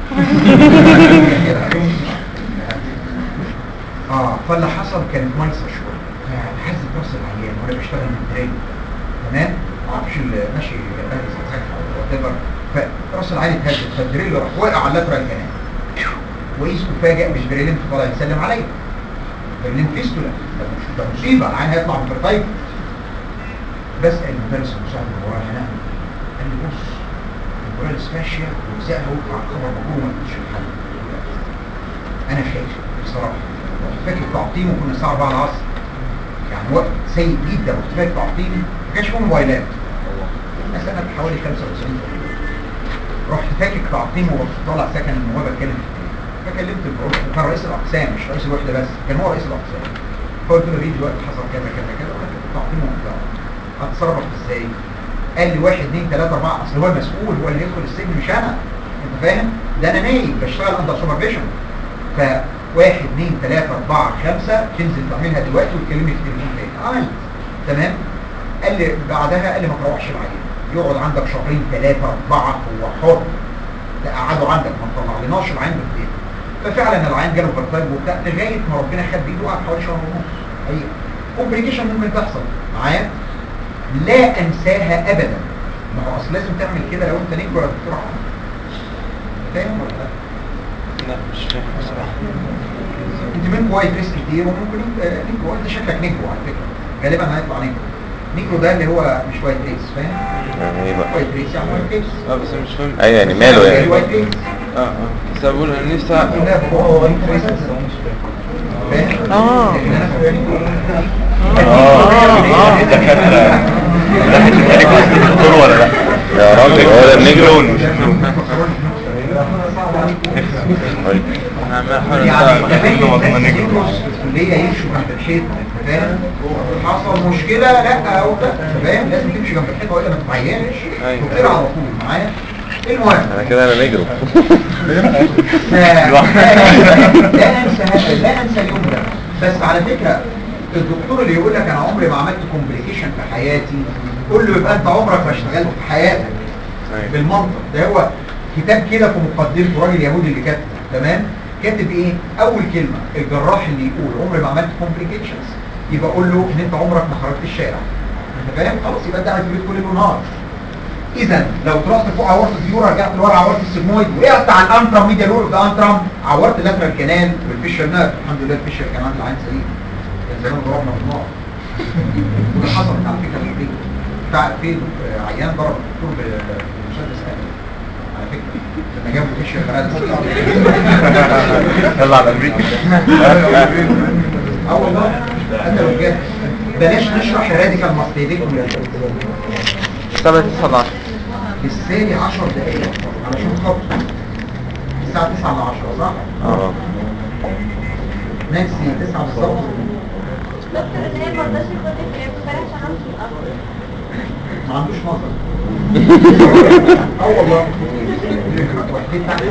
اه فاللي حصل كانت مايصه شويه فهزت راس العيان وانا بشتغل من دريل تمام ما اعرفش اللي ماشي جنبها زقزقه او وات ايفر فراس العيان اتهزت فالدريل راح وقع على اللاترال كمان وقيس مفاجئ مش بريلين طالع يسلم عليا بريلين فيستولا ده مش- ده مصيبه العيان هيطلع بفرتايب بسال المدرس المساعد اللي ورايا هنعمل إيه؟ قال لي بص الكورال سباشيا وزقها وقع على الخبر مجهول ما تقولش الحل انا خايف بصراحه كنت فاكر تعطيمه كنا الساعه 4 العصر يعني وقت سيء جدا كنت فاكر تعطيمي ما كانش فيه موبايلات كنا سنه حوالي 95 تقريبا رحت فاكك تعطيمه ورحت طالع سكن النواب اتكلم في التليفون. فكلمت البروف وكان رئيس الاقسام مش رئيس الوحده بس كان هو رئيس الاقسام فقلت له ليه دلوقتي حصل كذا كذا كذا وكان تعطيمه وبتاع هتصرف ازاي؟ قال لي واحد اثنين ثلاثة أربعة أصل هو المسؤول هو اللي هيدخل السجن مش أنا أنت فاهم؟ ده أنا نايم بشتغل أندر سوبرفيشن فواحد اثنين ثلاثة أربعة خمسة تنزل تعملها دلوقتي وتكلمني في التليفون تاني عملت تمام؟ قال لي بعدها قال لي ما تروحش العيان يقعد عندك شهرين ثلاثة أربعة هو حر تقعده عندك ما تطلعلناش العين بالبيت ففعلا العين جاله برتاج وبتاع لغايه ما ربنا خد بايده قعد حوالي شهر ونص حقيقه كومبليكيشن ممكن تحصل معايا لا انساها ابدا ما هو اصل لازم تعمل كده لو انت نجم ولا دكتور عام فاهم ولا لا؟ لا مش فاهم بصراحه انت منكم وايت ريس كتير وممكن انت نجم انت شكلك نجم على فكره غالبا هيطلع نجم نجم ده اللي هو مش وايت ريس فاهم؟ يعني ايه بقى وايت ريس يعني وايت ريس اه بس أنا مش فاهم ايوه يعني ماله يعني وايت ريس اه اه بس أنا بقول انا نفسي أ- كلها بقى وايت ريس فاهم؟ آه. لكن انا اه الدكاتره ده هتبقى دكتور ولا لا يا راجل هو ده النجرون انا عمال احاول يعني أستوعب. كمان الناس يدرس في الكليه يمشوا جنب الحيط انت فاهم حصل مشكله لا او لا انت فاهم لازم تمشي جنب الحيط والا ما تتعينش أيوة. دكتور على طول معايا المهم انا كده انا نجرو ف- لا انسى لا انسى هذا لا انسى اليوم ده بس على فكره الدكتور اللي يقول لك انا عمري ما عملت كومبليكيشن في حياتي قول له يبقى انت عمرك ما اشتغلت في حياتك أيوة. بالمنطق ده هو كتاب كده في مقدمته راجل يهودي اللي كاتبه تمام كاتب ايه اول كلمه الجراح اللي يقول عمري ما عملت كومبليكيشنز يبقى قول له ان انت عمرك ما خرجت الشارع انت فاهم خلاص يبقى انت قاعد في البيت كل يوم نهار اذا لو طلعت فوق عورت الديورا رجعت لورا عورت السجمويد وقعت على الانترم ميديا لور اوف ذا انترم عورت اللاترال كانال والفيشر نيرف الحمد لله الفيشر كان عند العين سليم كان زمان ضربنا بالنار وده حصلت على فكره في البيت بتاع في آه، عيان ضرب الدكتور ب- بمسدس قلم على فكره لما جابوا فيشر خلاص يلا على امريكا اه والله قتلوا بجد بلاش نشرح الراديكال ماستيديكتومي سبعة تسعة عشر بالسالي 10 دقايق علشان خاطر الساعة 9 ل 10 صح؟ اه نانسي 9 بالظبط دكتور ان هي ما رضاش ياخدني في امبارح عشان امشي متاخر ما عندوش نظر اه والله وحدين تحت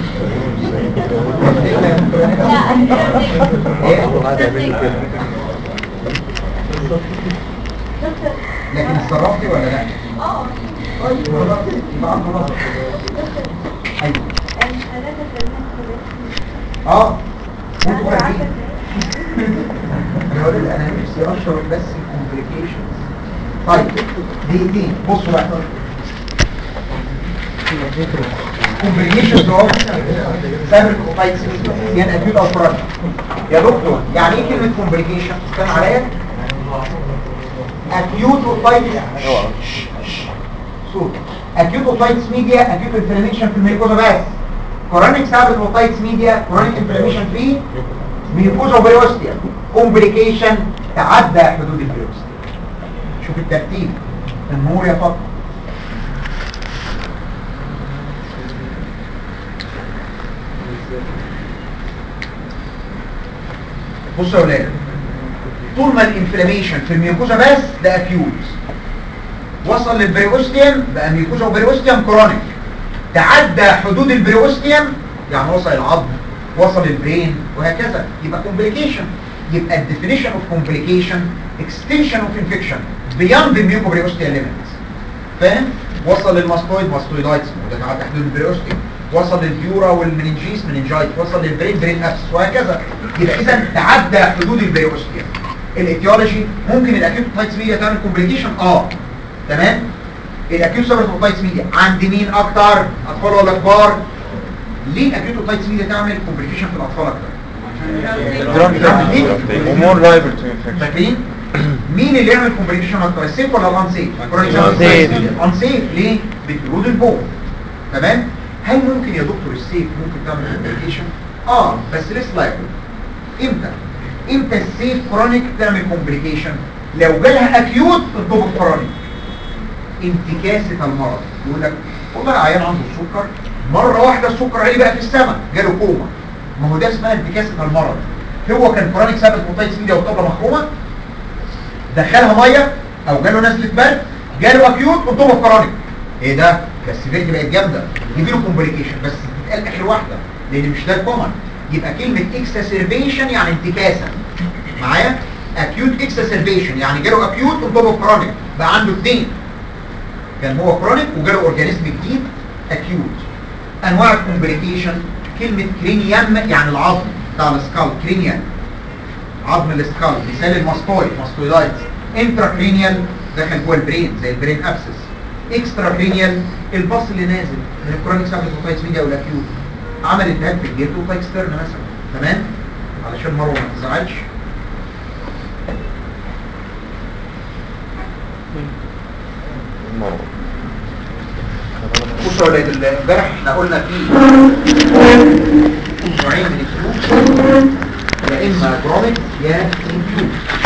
لا دكتور لكن اتصرفتي ولا لا؟ اه طيب خلاص يبقى عنده نظر دكتور ايوه انا كلمت اه وانتوا عارفه فاهمين انا بقول انا نفسي اشرح بس الكومبليكيشنز طيب دقيقتين بصوا بقى كومبليكيشنز اهو سابق اوبايتس يعني اكيوت او كرونيك يا دكتور يعني ايه كلمه كومبليكيشن استنى عليا اكيوت اوبايتس صوت اكيوت اوبايتس ميديا اكيوت انفلاميشن في الميكوزا بس كورونيك سابق اوبايتس ميديا كورونيك انفلاميشن في ميوكوزا وبريوستيا كومبليكيشن تعدى حدود البريوستيا شوف الترتيب النور يا فاطمه بصوا يا ولاد طول ما الانفلاميشن في الميوكوزا بس ده اكيوت وصل للبريوستيوم بقى ميوكوزا وبريوستيوم كرونيك تعدى حدود البريوستيوم يعني وصل العظم وصل البرين وهكذا يبقى كومبليكيشن يبقى الديفينيشن اوف كومبليكيشن اكستنشن اوف انفكشن بياند الميوكوبريوستيوم ليميتس فاهم وصل للماستويد ماستويدايتس وده تعدى حدود البريوستيوم وصل للديورا والمننجيس مننجايت وصل للبرين برين ابس وهكذا يبقى اذا تعدى حدود البريوستيوم الايتيولوجي ممكن الاكيوت تايتس ميديا تعمل كومبليكيشن اه تمام الاكيوت سيرفيس ميديا عند مين اكتر اطفال ولا كبار ليه الاكيوت تايتس ميديا تعمل كومبليكيشن في الاطفال اكتر ومور لايبل تو انفكشن فاكرين مين اللي يعمل كومبليكيشن اكتر السيف ولا الانسيف Unsafe. الانسيف ليه بتجرود البول تمام هل ممكن يا دكتور السيف ممكن تعمل كومبليكيشن اه بس ليس لايبل امتى امتى السيف كرونيك تعمل كومبليكيشن لو جالها اكيوت الطب الكرونيك انتكاسة المرض يقول لك والله عيان عنده السكر مرة واحدة السكر عالي بقى في السماء جاله كوما ما هو ده اسمها انتكاسة المرض هو كان كرونيك سابت موتايتس ميديا والطبلة مخرومة دخلها مية او جاله نزلة برد جاله اكيوت والطب كرونيك ايه ده ده السيفيرتي بقت جامدة يجي له كومبليكيشن بس تتقال اخر واحدة لان مش ده الكومن يبقى كلمة اكساسيربيشن يعني انتكاسة معايا اكيوت اكساسيربيشن يعني جاله اكيوت والطب كرونيك بقى عنده اثنين كان هو كرونيك وجاله اورجانيزم جديد اكيوت انواع الكومبليكيشن كلمه كرينيام يعني العظم بتاع السكال كرينيال عظم السكال مثال الماستويد ماستويدايتس انترا كرينيال دخل جوه البرين زي البرين ابسس اكسترا كرينيال الباص اللي نازل من الكرونيك سابلوتايتس ميديا والاكيوت عمل التهاب في الجلد وتايكسترن مثلا تمام علشان مروه ما تزعلش بصوا يا ولاد امبارح احنا قلنا في نوعين من السلوك يا اما جروميك يا انفيوز